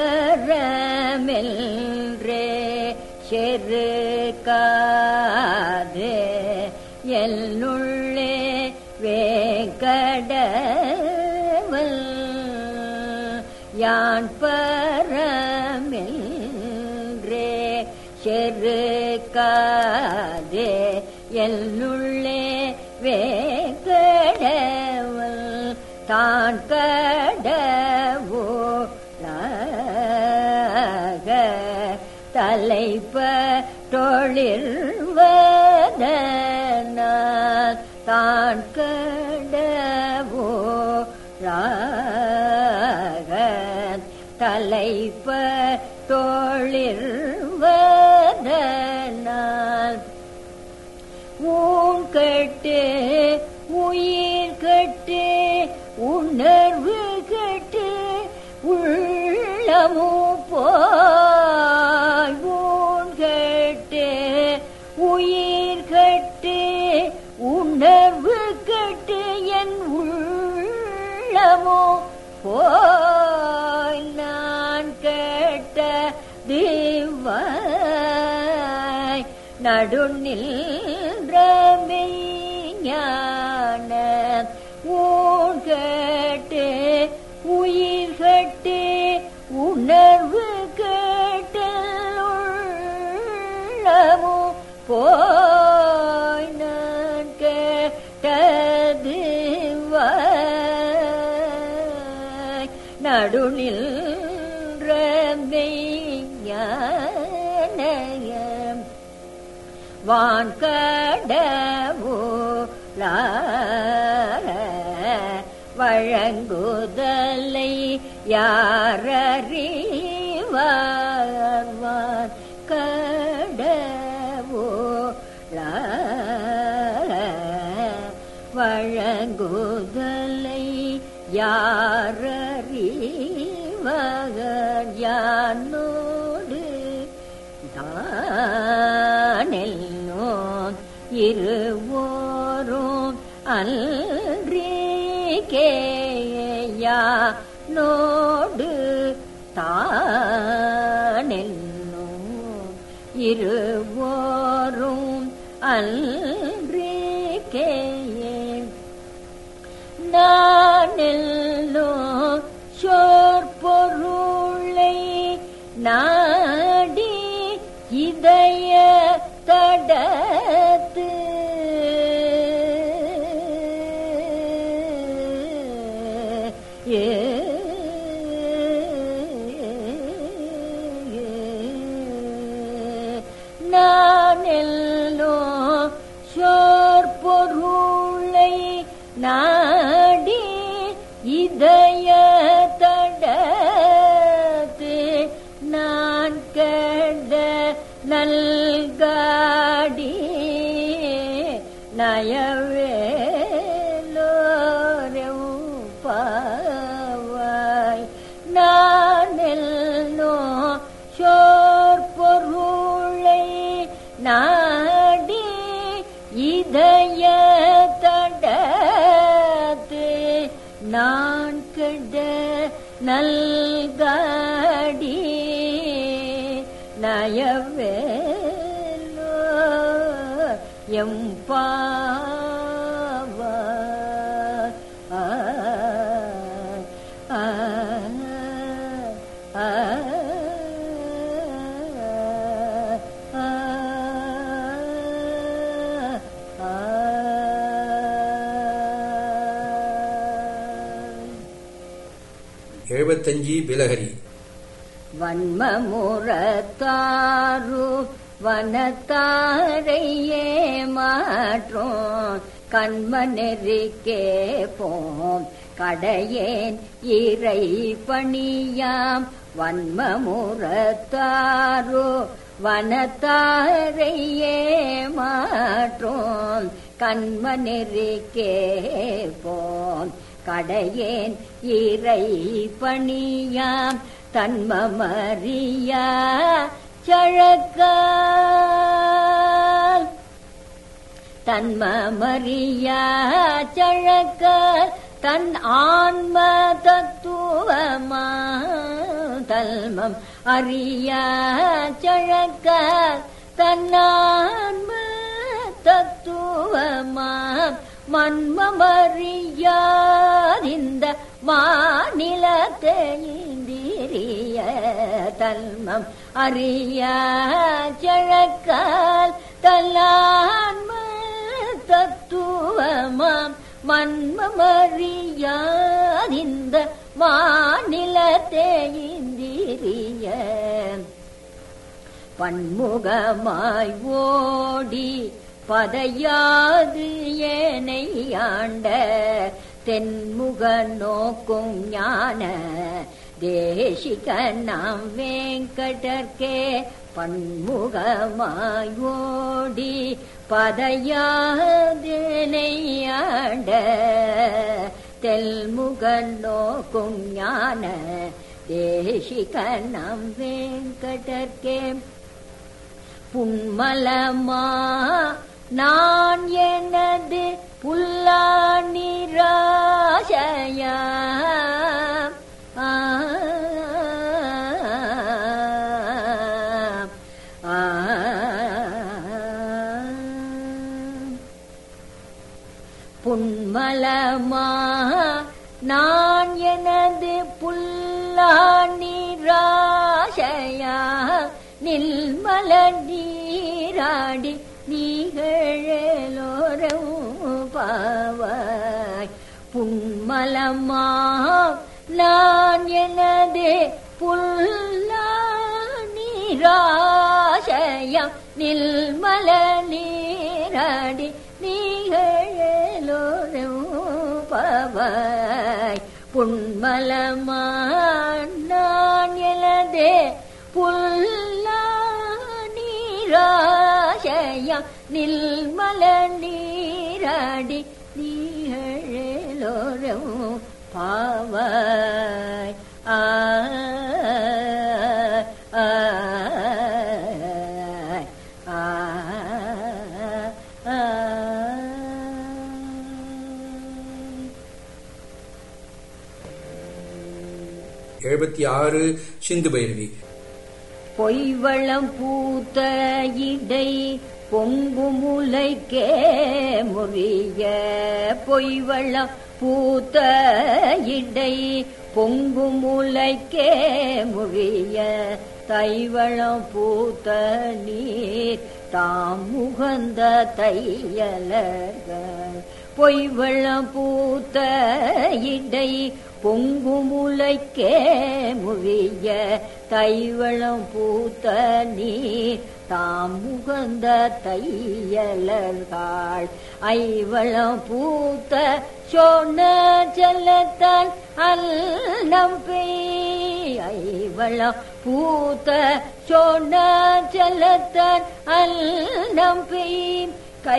பெறமெல்றே செரு காதே என்னுள்ளே வேங்கடவல் யான் பரமெல்றே செரு காதே என்னுள்ளே வேங்கடவல் தான் கடவோ தலைப்ப தொழில்வதனால் தான் கடவோ தலைப்ப தொழில்வதனால் ஊன் கட்டு உயிர் கட்டு உணர்வு கட்டு உள்ளமோ போய் ஊன் கட்டு உயிர் கட்டு உணர்வு கட்டு என் உள்ளமோ போய் நான் கேட்ட திவாய் நடுநில் ஞான ஊன் கேட்டு உயிர் கட்டு உணர்வு கேட்டு உள்ளமோ போய் நான் கேட்டது நின்ற மெய்ஞானயம் வான்கடவுளார வழங்குதலை யாரறிவார் கடவுளார வழங்குதலை யாரறிவார் யானோடு தானெல்லோம் இருவோரும் அன்றிகேயா நோடு தானெல்லும் இருவோரும் அன்றிகேயே நானெல்லோ சோற்பொருளை நாடி இதய தடத்து ஏ நானெல்லோ சோற்பொருளை நாடி இதய தடத்து நான் கண்ட நல்காடி நயவேலோரும் பாவாய் நானெல்லோ சோற்பொருளை நாடி இதய தடத்து நான் கண்ட நல்காடி நயவேலோ எம்பாவா ஆ ஆ ஆ எழுபத்தஞ்சு பிலகரி வன்மமுறத்தாரு வனத்தாரையே மாற்றோம் கண்ம நெறிக்கே போம் கடையேன் இறை பணியாம் வன்மமுறத்தாரு வனத்தாரையே மாற்றோம் கண்ம நெறிக்கே போம் கடையேன் இறை பணியாம் தன்மமறியா சழக்கால் தன்மமறியா சழக்கால் தன் ஆன்ம தத்துவமா தல்மம் அறியா சழக்கால் தன்னான்ம தத்துவமா மன்மமறியாதிந்த மாநிலத்தை இந்திரிய தல்மம் அறியா சழக்கால் தல்லான்ம தத்துவமாம் மன்மமறியாதிந்த மாநிலத்தை இந்திரிய பன்முகமாய் ஓடி பதையாது ஏனையாண்ட தென்முக நோக்கும் ஞான தேசிக நாம் வேங்கடற்கே பன்முகமாய் ஓடி பதையாதேனையாண்ட தெல்முக நோக்கும் ஞான தேசிக நாம் வேங்கடற்கே புன்மலமா நான் எனது புல்லா நிராசையா ஆ, ஆ, புன்மலமா நான் எனது புல்லா நிராசையா நில்மல நீராடி நீகழலோரம் பாவாய் புன்மலமா நான் எனது புல்லா நீராசயம் நில்மல நீராடி நீகளோரும் பவாய் புன்மலமான் நான் எனது புல்லா நீராசயம் நில்மல நீராடி நீகளோரும் பாவாய் ஆ ஆ ஆ ஆ எழுபத்தி ஆறு சிந்து பைரவி பொய்வளம் பூத்த இடை பொங்கு முளைக்கே முறிய பொய்வளம் பூத்த இடை பொங்கு முளைக்கே முறிய தைவளம் பூத்த நீர் தாம் முகந்த தையலர்கள் பொய்வளம் பூத்த இடை பொங்கு முளைக்கே முழிய தைவளம் பூத்த நீர் தாம் முகந்த தையலர்கள் ஐவளம் பூத்த சொன்ன செல்லத்தான் அல்லம் பெய் ஐவளம் பூத்த சொன்ன செல்லத்தான் அல்லம் பெய் கை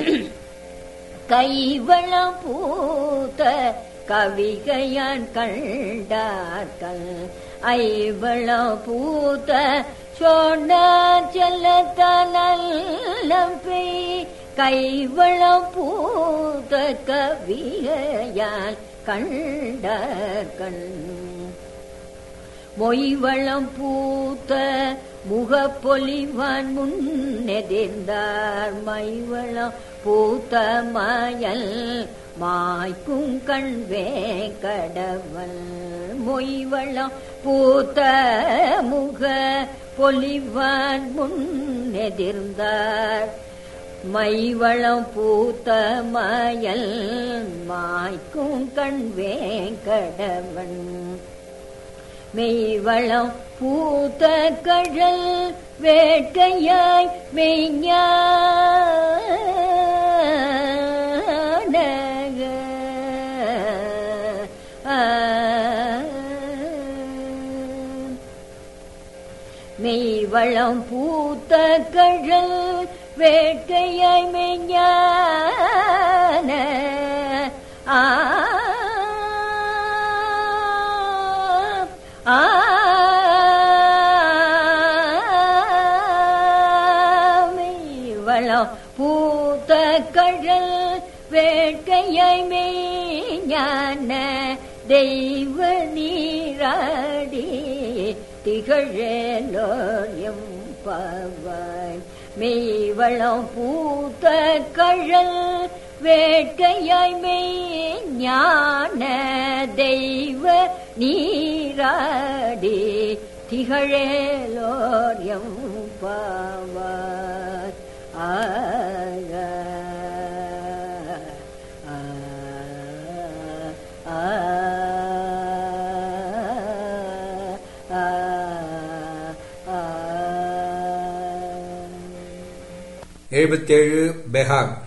கைவளம் பூத்த கவிகையான் கண்டார்கள் ஐவளம் பூத்த சொன்ன செல்லத்தனம் பெய் கைவளம் பூத்த கவிகையான் கண்டார்கள் மொய்வளம் பூத்த முகப்பொலிவான் முன்னெதிர்ந்தார் மைவளம் பூத்த மயல் மாய்க்கும் கண்வே கடவல் மொய்வளம் பூத்த முக பொலிவான் முன்னெதிர்ந்தார் மைவளம் பூத்த மயல் மாய்க்கும் கண்வே கடவன் மெய்வளம் பூத்த கடல் வேட்கையாய் மெய்ஞான மெய்வளம் பூத்த கடல் வேட்கையாய் மெய்ஞான ஆ ஆ மெய்வளம் பூத்த கடல் வேட்கையாய் மெய்ஞான தெய்வ நீராடி திகழலோயம் பவாய் மெய்வளம் பூத்த கழல் வேட்கையாய் மெய் ஞான தெய்வ நீராடி திகழலோயம் பவாய் ஆக ஆ ஆ ஆ ஆ எழுபத்தேழு பெஹாக்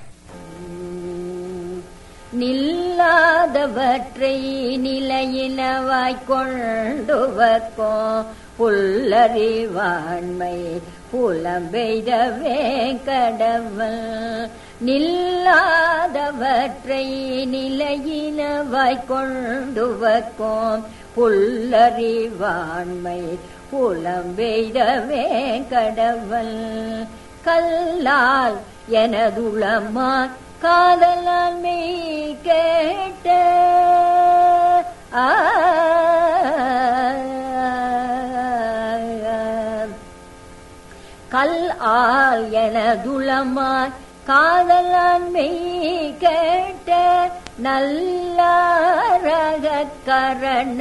நில்லாதவற்றை நிலையினவாய்க் கொண்டுவர்க்கோ புல்லறிவாண்மை புலம்பெய்தவே கடவல் நில்லாதவற்றை நிலையினவாய்க் கொண்டுவர்க்கோம் புல்லறிவாண்மை புலம்பெய்தவே கடவல் கல்லால் எனதுளமா காதலால் மெய் கேட்ட ஆ கல் ஆல் எனதுளமாய் காதலான் மெய் கேட்ட நல்ல கரண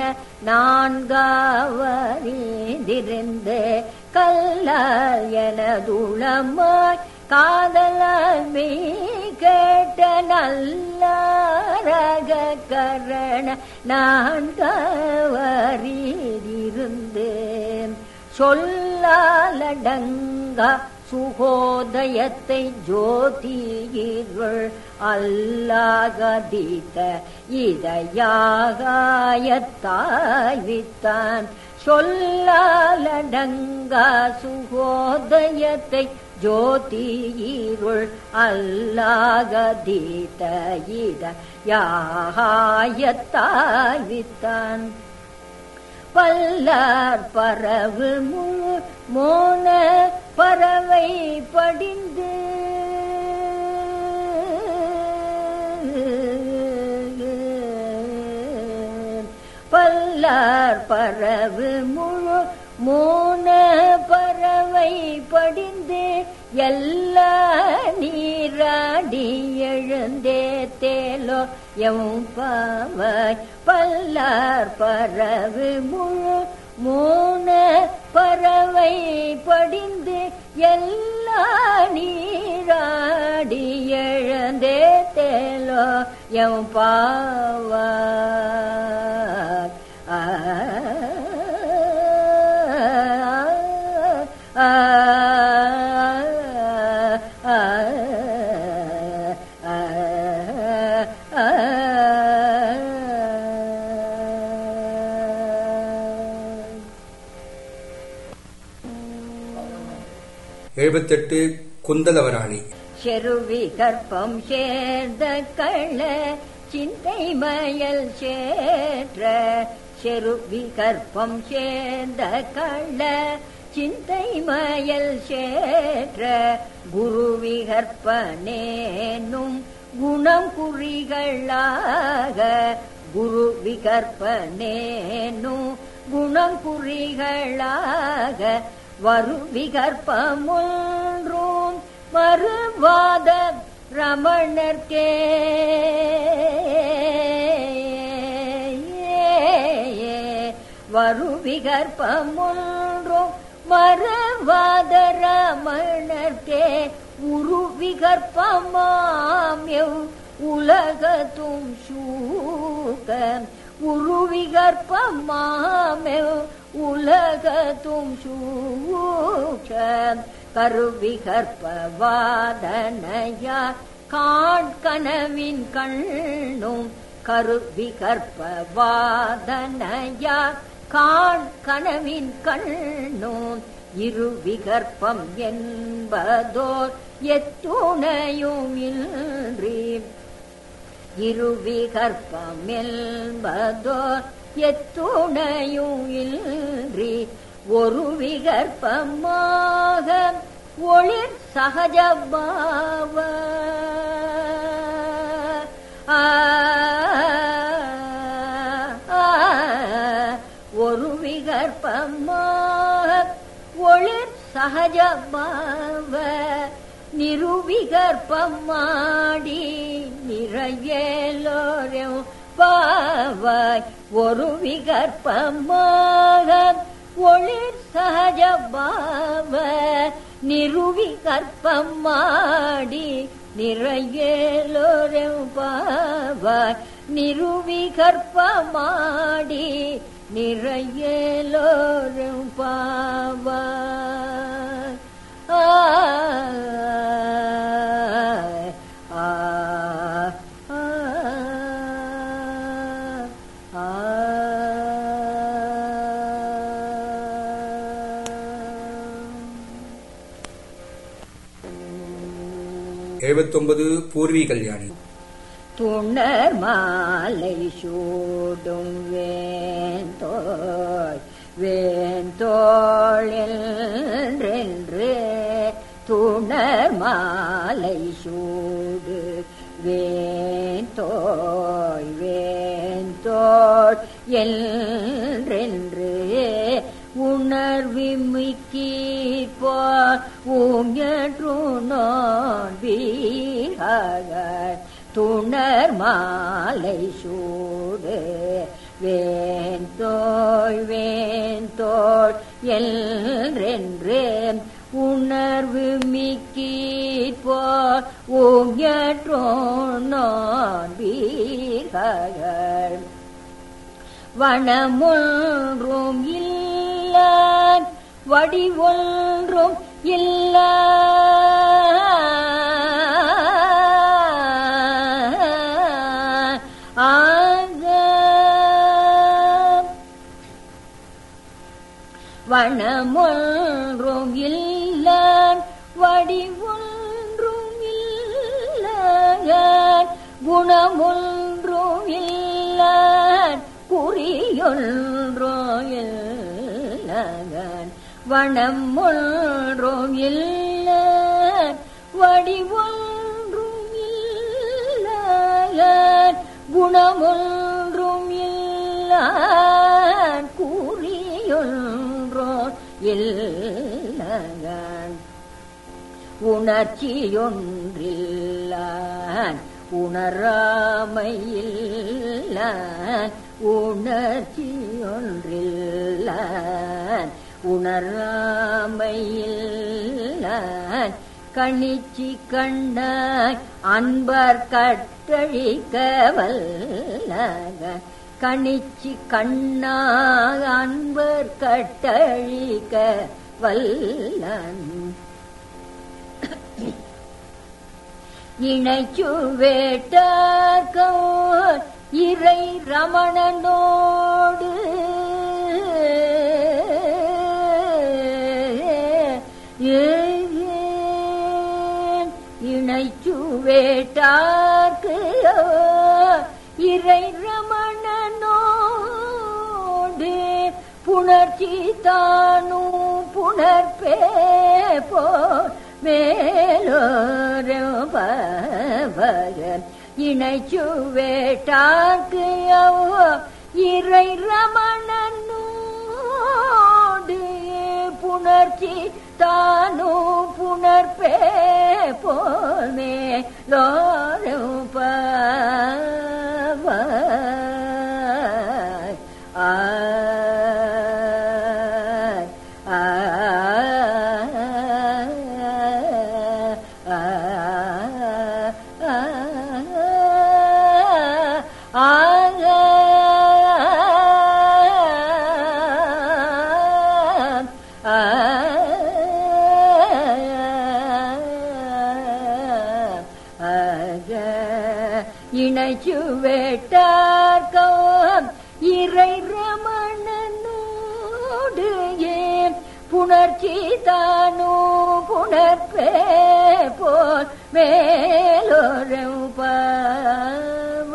நான்காவறிந்திருந்து கல்லால் எனதுளமாய் காதலால் மெய் கேட்ட நல்ல கரண நான்கவரிதிருந்து சொல்லாலடங்கா சுகோதயத்தை ஜோதியிருள் அல்லாகதீத இதயாகாயத்தாய் வித்தான் சொல்லாலடங்கா சுகோதயத்தை ஜோதியிருள் அல்லாகதீத இத யாகாயத்தாய் வித்தான் பல்லார் பரவு முழு மோன பறவை படிந்து பல்லார் பரவு முழு மோன பறவை படிந்து எல்லா நீராடி எழுந்தே தேலோ எம் பாவாய் பல்லார் பறவு முழு மூண பறவை படிந்து எல்லா நீராடி எழுந்தே தேலோ எம் பாவாய் ஆ ஆ எழுபத்தெட்டு குந்தலவராணி செருவி கற்பம் சேர்ந்த கள்ள சிந்தை மயல் சேற்ற செருவி கற்பம் சேர்ந்த கள்ள சிந்தை மயல் சேற்ற குருவி கற்பனேனும் குணம் குறிகளாக குரு விகற்பனேனும் குணம் குறிகளாக வருவிகற்பமொன்றும் மறுவாத ரமணர்க்கே வருவிகற்பமொன்றும் மறுவாத ரமணர்க்கே உருவிகற்பமாம் உலகத்தும் சூக உருவிகற்பமாமே உலகத்தும் சூஷ கருவிகற்பவாதனையா காண்கனவின் கண்ணும் கருவிகற்பவாதனையா காண்கனவின் கண்ணும் இருவிகற்பம் என்பதோர் எத்துணையும் இன்றி இருவிகற்பம் என்பதோர் எத்துணையும் இன்றி ஒரு விகற்பமாக ஒளிர் சகஜபாவ ஆ, ஆ, ஒரு விகற்பமாக ஒளிர் சகஜபாவ நிருவிகற்பமாடி நிறையலோரும் பாவாய் ஒரு விகற்பமாக ஒளிர் சகஜபாவ நிருவிகற்பமாடி நிறையலோரும் பாவாய் நிருவிகற்பமாடி நிறையலோரும் பாவாய் ஆ ஆ ஆ ஆ எழுபத்தொன்பது பூர்வி கல்யாணி துணர் மாலை சூடும் வேந்தோய் வேந்தோள் என்றென்று துணர் மாலை சூடு வேந்தோய் வேந்தோள் என்றென்று உணர்விமிக்கீப்போ ஊங்கற்று நான் வீரர்கள் துணர் மாலை சூடு வேந்தோய் வேந்தோள் என்றென்று உணர்வு மிக்கீப்போ ஊங்கற்றோ நான் வீரர்கள் வனமொன்றும் இல்ல வடிவொன்றும் இல்ல ஆக வனமொன்றும் இல்ல வடிவொன்றும் இல்ல குணமொன்றும் இல்ல குறியொன்றோ இல்ல வனம் ஒன்றும் இல்ல வடிவொன்றும் இல்ல குணமொன்றும் இல்ல கூறியொன்றோ இல்லகன் உணர்ச்சியொன்றில்லான் உணராமையில்லான் உணர்ச்சியொன்றில்லான் உணராமையில்லான் கணிச்சி கண்டாய் அன்பர் கட்டழிக்க வல்லகன் கணிச்சி கண்ணா அன்பர் கட்டழிக்க வல்லன் இணைச்சு வேட்டார்கோ இறை ரமணனோடு இணைச்சு வேட்டார்க்கு இறை ரமணனோடு புணர்ச்சி தானும் புணர்பே போ மேலோரும் பவகன் இணைச்சு வேட்டாக்கு இறை ரமணனோடு புணர்ச்சி தானு புணர்பே போல் மேலோரும் பவ ஆ ஆ இணைச்சு வேட்டார்கோ இறை ரமணனோடு ஏன் புணர்ச்சி தானோ புணர்ப்பே போல் மேலோரும் பாவ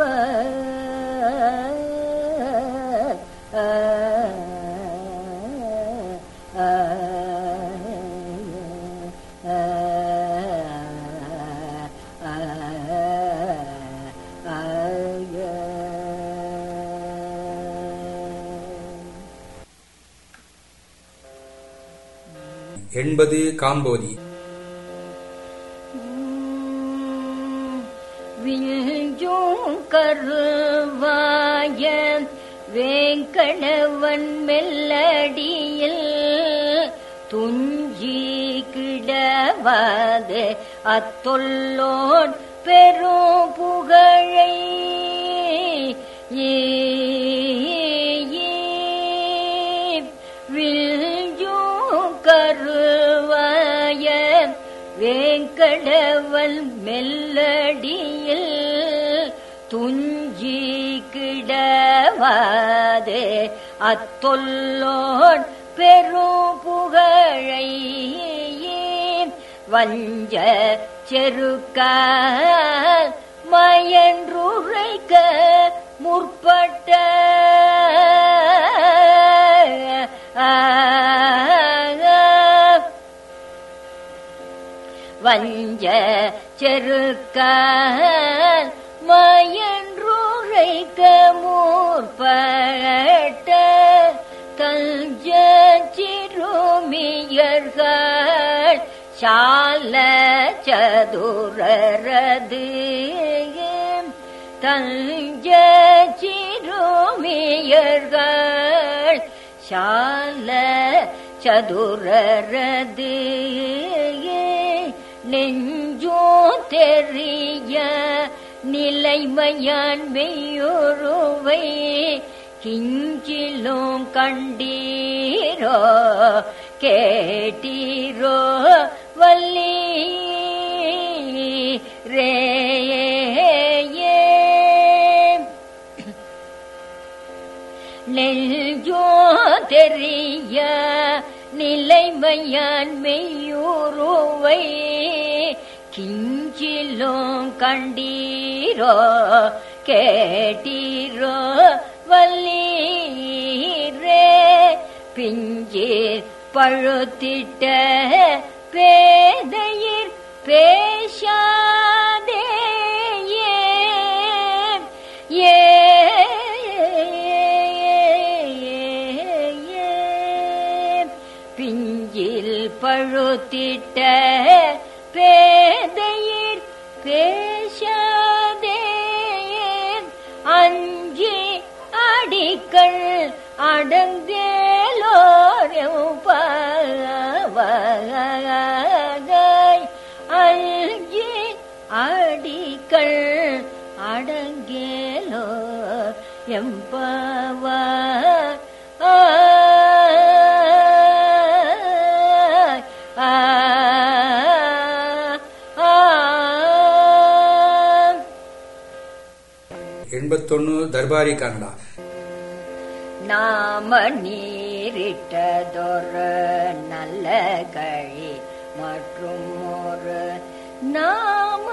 எண்பது காம்போதி விஞ்சும் கருவாய வேங்கடவன் மெல்லடியில் துஞ்சி கிடவாது அத்தொல்லோன் பெரும் புகழை ஏ வில்ஜும் கருவாய வேங்கடவல் மெல்லடியில் துஞ்சி கிடவாது அத்தொல்லோன் பெரும் புகழை வஞ்ச செருக்க மயன்றுரைக்க முற்பட்ட வஞ்ச செருக்க மயன்றுரைக்க முற்பட்ட தஞ்ச சிறுமியர்கள் சால சதுரரது தஞ்ச சிறுமியர்கள் சால சதுரரது நெஞ்சோ தெரிய நிலைமையான் மெய்யுருவை கிஞ்சிலும் கண்டீரோ கேட்டீரோ வள்ளி ரேயே நெஞ்சோ தெரிய நிலைமையான் மெய்யூருவை கிஞ்சிலும் கண்டீரோ கேட்டீரோ வல்லீரே பிஞ்சீர் பழுத்திட்ட பேதையிர் பேசாதே ஏ பிஞ்சில் பழுத்திட்ட பேதையிர் பேசாதே அஞ்சி அடிக்கள் அடங்கேலோரும் பகை அஞ்சி அடிக்கள் அடங்கேலோ எம்பவ எண்பத்தொன்னு தர்பாரி கன்னடா நாம நீரிட்டதொரு நல்ல கழி மற்றும் ஒரு நாம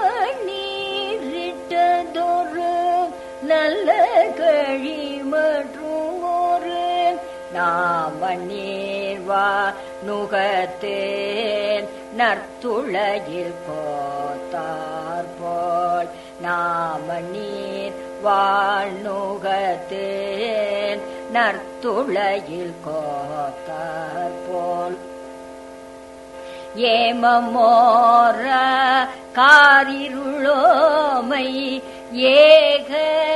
நீரிட்டதொரு நல்ல கழி மற்றும் ஒரு நாம நீர்வா நுகத்தேன் நற்துளையில் கோத்தார் போல் நாம நீர் வாழ்நுகத்தேன் நற்துளையில் கோத்தார் போல் ஏமமோர காரிருளோமை ஏக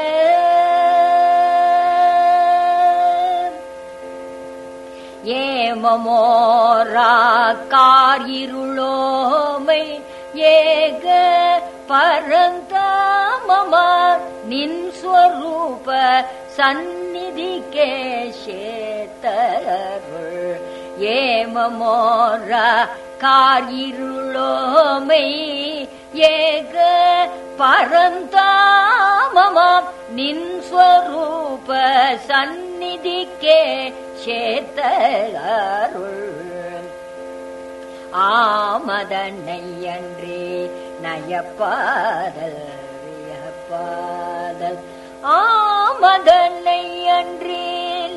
ஏமமோரா காரிருளோமை ஏக பரந்தாமமா நின் ஸ்வரூப சந்நிதிக்கே சேத்தருள் ஏமமோர காரிருளோமை ஏக பரந்தாமமா நின் ஸ்வரூப சந்நிதிக்கே சேத்தருள் ஆமதன்னையன்றே நயப்பாதல் வியப்பாதல் ஆமதன்னையன்றே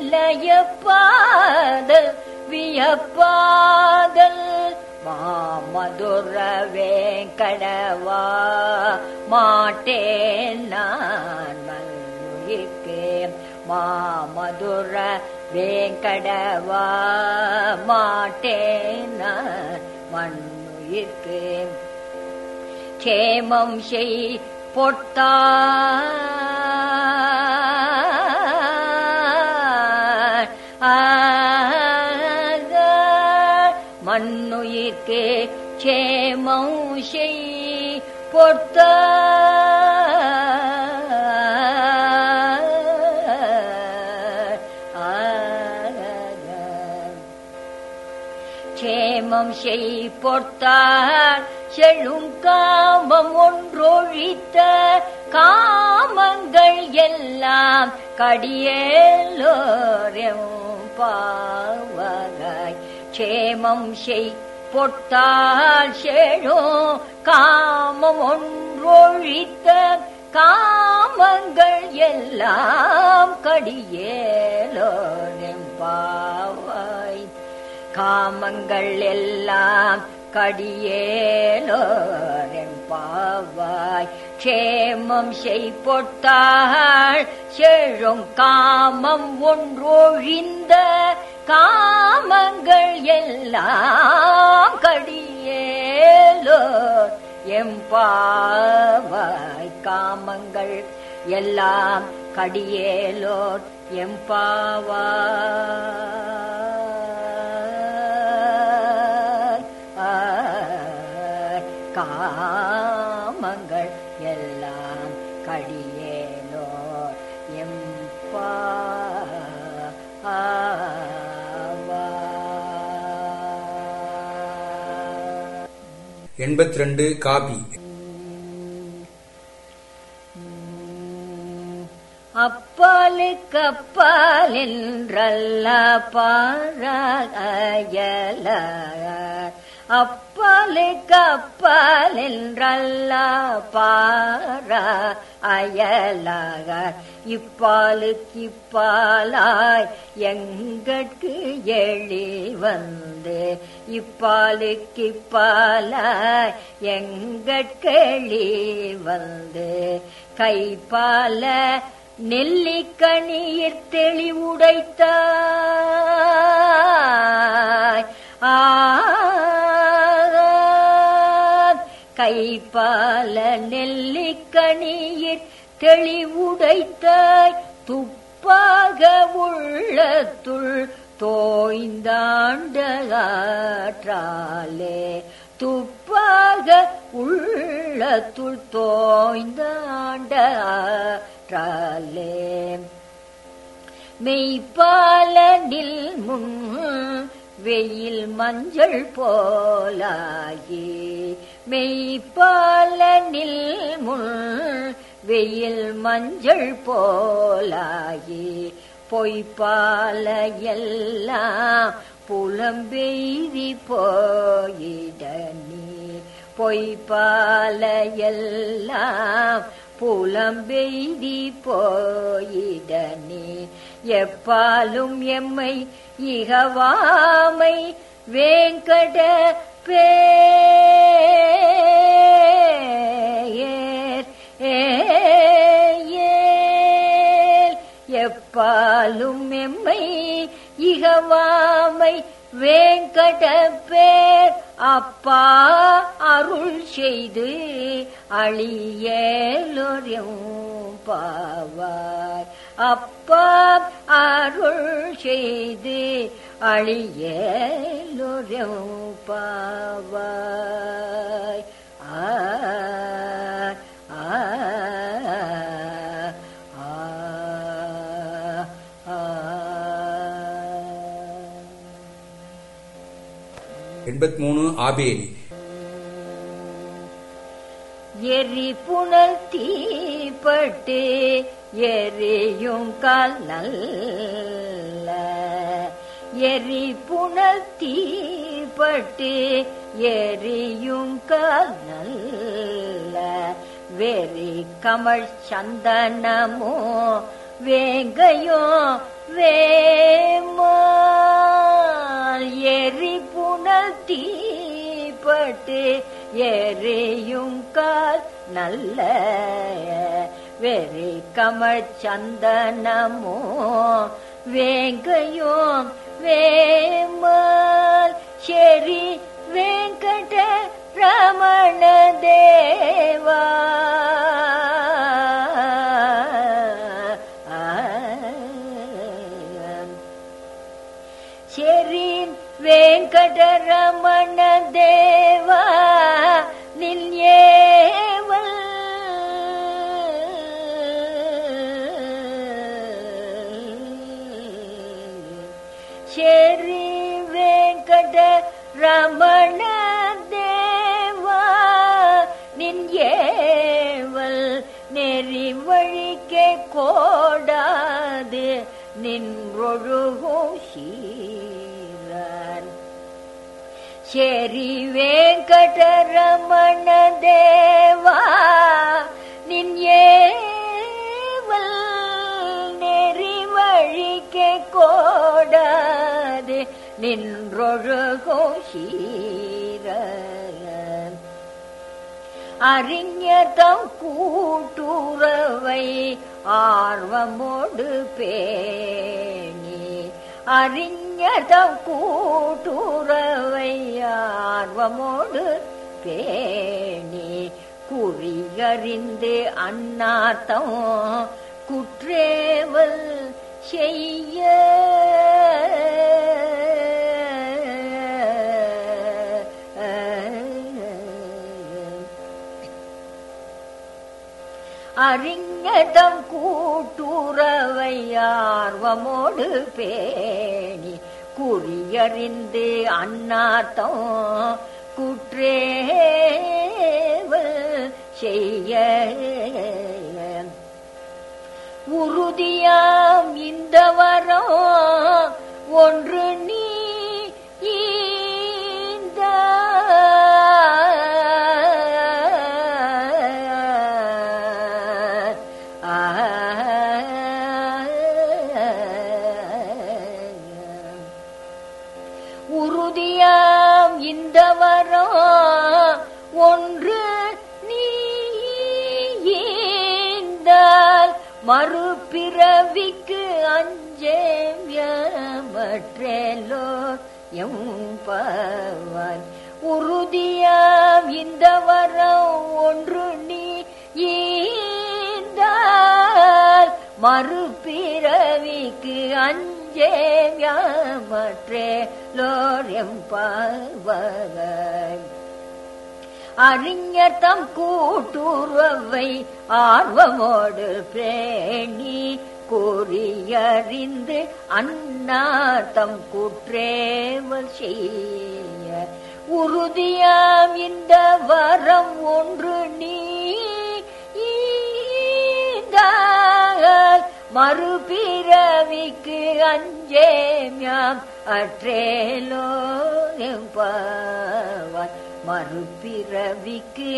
லயப்பாதல் வியப்பாதல் மாமதுர வேங்கடவா மாட்டேன் நான் மல்லுயிர்க்கு மாமதுர வேங்கடவா மாட்டேன் நான் மண்ணுயிர்க்கு கேமம் செய் பொட்டா மண்ணுயிர்க்கு சேமம் செய் பொத்த சேமம் செய் பொத்தார் செழும் காமம் ஒன்றொழித்த காமங்கள் எல்லாம் கடியேலோரம் பாவகாய் சேமம் செய் பொட்டால் செழும் காமம் ஒன்றொழித்த காமங்கள் எல்லாம் கடியேலோரம் பாவாய் காமங்கள் எல்லாம் கடியேலோரம் பாவாய் க்ஷேமம் செய் பொட்டாள் செழும் காமம் ஒன்றொழிந்த காமங்கள் எல்லாம் கடியேலோ எம்பாவாய் காமங்கள் எல்லாம் கடியேலோர் எம்பாவாய் காமங்கள் எல்லாம் கடியேலோர் எம்பாவாய் ஆவா எண்பத்தி ரெண்டு காபி அப்பாலுக்கு அப்பால் என்றல்ல பாராயல அப்பாலுக்கு அப்பால் என்றல்ல பாரா அயலாக இப்பாலுக்கு இப்பாலாய் எங்கட்கு எழி வந்து இப்பாலுக்கு இப்பாலாய் எங்கட்கெளி வந்து கைப்பால நெல்லிக்கணியிற் தெளிவுடைத்தாய் ஆ கைப்பால நெல்லிக்கணியிற் தெளிவுடைத்தாய் துப்பாக உள்ளத்துள் தோய்ந்தாண்டகாற்றாலே துப்பாக உள்ளத்துள் தோய்ந்தாண்டாற்றாலே மெய்ப்பாலனில் முன் வெயில் மஞ்சள் போலாகி மெய்ப்பாலனில் முன் வெயில் மஞ்சள் போலாகி பொய்ப்பால எல்லாம் புலம்பெய்தி போயிட நீ பொய்ப்பால எல்லாம் புலம்பெய்தி போயிட நீ எப்பாலும் எம்மை இகவாமை வேங்கட பேர் ஏல் எப்பாலும் எம்மை இகவாமை வேங்கட பேர் அப்பா அருள் செய்து அழியலொரும் பாவாய் அப்பா அருள் செய்து அழியலொரும் பாவாய் ஆ ஆ ஆ ஆ எண்பத்தி மூணு ஆபேலி எரி புனல் தீப்பட்டு எரியும் கால் நல்ல எரி புனல் தீப்பட்டு எரியும் கால் நல்ல வெறி கமல் சந்தனமோ வேங்கையோ வேமால் எரி புனல் தீப்பட்டு எரியும் கால் நல்ல வெறி கமல் சந்தனமோ வேங்கையோ வேமால் செரி வெங்கட ரமண தேவா செரி வெங்கடரமண தேவா நின் ஏவல் செரி வெங்கட ரமண தேவா நின் ஏவல் நெறி வழிக்கே கோடாது நின்றொழுகும் சீரன் செரி வெங்கடரமண தேவா நின் ஏவல் நெறி வழிக்கே கோடாது நின்றொழுகும் சீரன் அறிஞதம் கூட்டுறவை ஆர்வமோடு பேணி அறிஞதம் கூட்டுறவை ஆர்வமோடு பேணி குறியறிந்து அண்ணாத்தம் குற்றேவல் செய்ய அறிஞதம் கூட்டுறவை ஆர்வமோடு பேணி குறியறிந்து அண்ணாத்தம் குற்றேவல் செய்ய உறுதியாம் இந்த வரம் ஒன்று நீ ஈந்த உறுதியாம் இந்த வரம் ஒன்று நீ ஈந்தால் மறுபிறவிக்கு அஞ்சேமற்றேலோ எம்பவான் உறுதியாம் இந்த வரம் ஒன்று நீ ஈந்தால் மறுபிறவிக்கு அஞ்சேமற்றேலோர் எம்பவான் அறிஞர் தம் கூட்டுறவை ஆர்வமோடு பேணி கூறியறிந்து அன்னார் தம் குற்றேவல் செய்ய உறுதியாம் இந்த வரம் ஒன்று நீ ஈந்தால் மறுபிறவிக்கு அஞ்சேம்யாம் அற்றேலோ எம்பாவாய் மறுபிறவிக்கு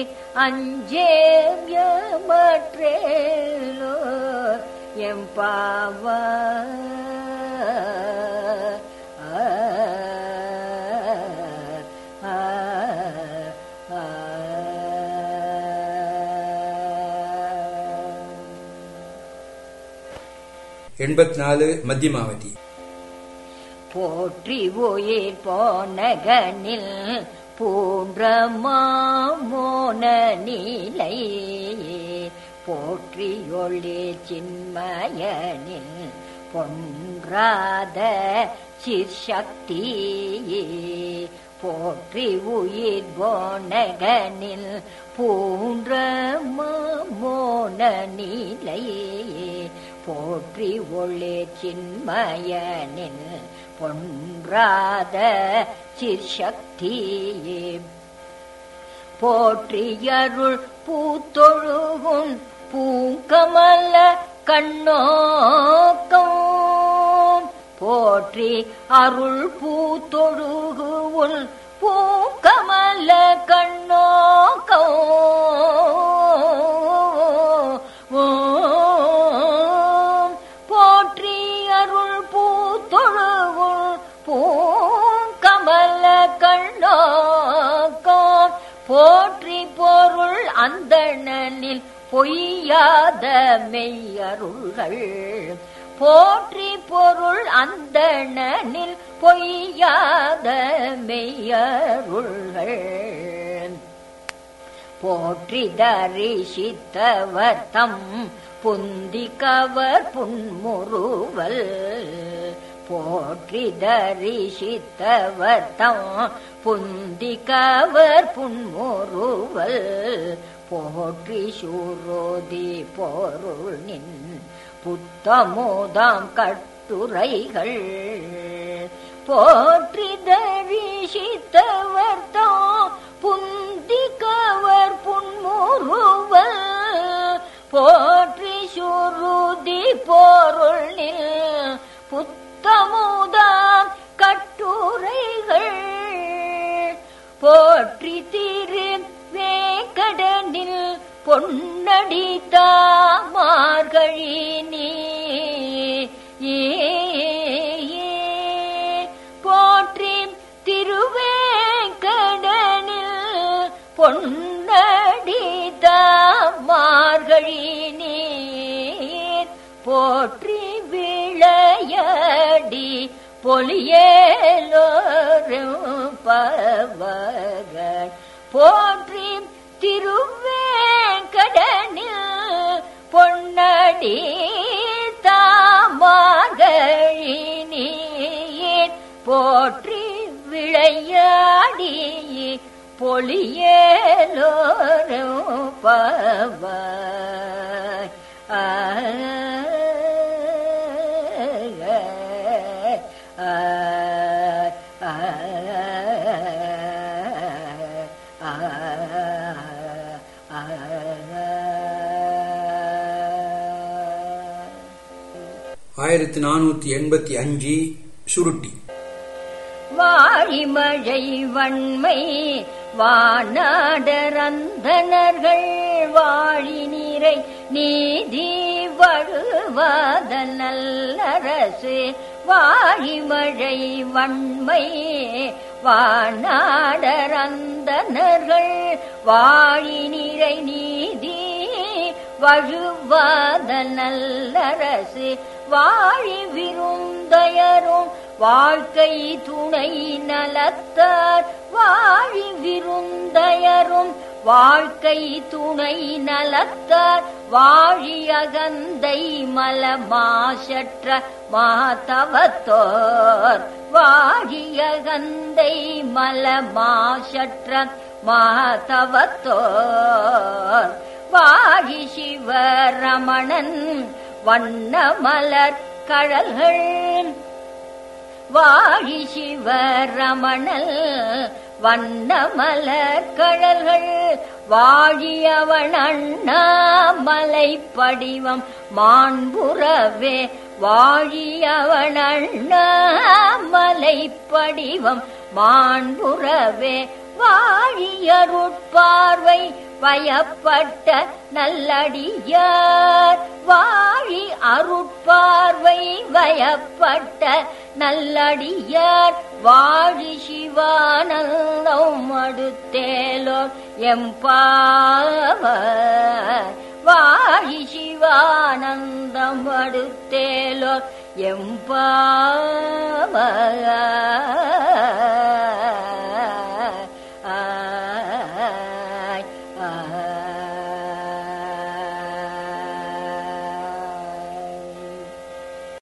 அஞ்சேம்யமற்றேலோ எம்பாவா எண்பத்தி நாலு மத்தியமாவதி போற்றி உயிர் போனகனில் பூன்ற மாமோன நிலை போற்றி ஒளி சின்மயனில் பொன்றாத சிற்சக்தி போற்றி உயிர் போனகனில் பூன்ற மாமோன நிலை போற்றி ஒளி சின்மயனில் பொன்றாத சிற்சக்தியே போற்றியருள் பூத்தொழுகும் பூங்கமல கண்ணோக்கம் போற்றி அருள் பூத்தொழுகுவுள் பூங்கமல கண்ணோக்கம் போற்றி அருள் பூத்தொழுகுள் பூங்கமல கண்ணோக்கம் போற்றி பொருள் அந்தணனில் பொய்யாத மெய்யருள்கள் போற்றி பொருள் அந்தணனில் பொய்யாத மெய்யருள்கள் போற்றி தரிசித்தவர் தம் புந்திக்கவர் புன்முறுவல் போற்றி தரிசித்தவர் தம் புந்திக்கவர் புன்முறுவல் போற்றி சூரோதி பொருள் நின் புத்தமோதாம் கட்டுரைகள் போற்றி தரிசித்தவர் தாம் புந்திக்கவர் புன்முறுவல் போற்றி சுருதி பொருளில் புத்தமுதாம் கட்டுரைகள் போற்றி திரு வேகடனில் பொன்னடி தாமார்கழி நீ போற்றி திருவேங்கடனில் பொன்னடி தாமார்கழி நீர் போற்றி விளையடி பொலியேலோரும் பவகள் போற்றி திருவேங்கடனில் பொன்னடி தாமாகழி நீர் போற்றி விளையாடி பொலியேலோரும் பவ ஆயிரத்தி நானூத்தி எண்பத்தி அஞ்சு சுருட்டி வாழிமழை வன்மை வானாடரந்தனர்கள் வாழி நீரை நீதி வழுவாத நல்லரசு வாழிமழை வன்மை வானாடரந்தனர்கள் வாழி நீரை நீதி வழுவாத நல்லரசு வாழி விருந்தயரும் வாழ்க்கை துணை நலத்தார் வாழி விருந்தயரும் வாழ்க்கை துணை நலத்தார் வாழி அகந்தை மலமாசற்ற மாதவத்தோர் வாழி அகந்தை மலமாசற்ற மாதவத்தோர் வாழி சிவரமணன் வண்ண மலர் கழல்கள் வாழி சிவரமணல் வண்ண மலர் கழல்கள் வாழியவன் அண்ணாமலை படிவம் மாண்புறவே வாழியவன் அண்ணாமலை படிவம் மாண்புறவே வாழியருட்பார்வை பயப்பட்ட நல்லடியார் வாழி அருட்பார்வை வயப்பட்ட நல்லடியார் வாழி சிவானந்தம் அடுத்தேலோர் எம்பாவர் வாழி சிவானந்தம் அடுத்தேலோர் எம்பாவர்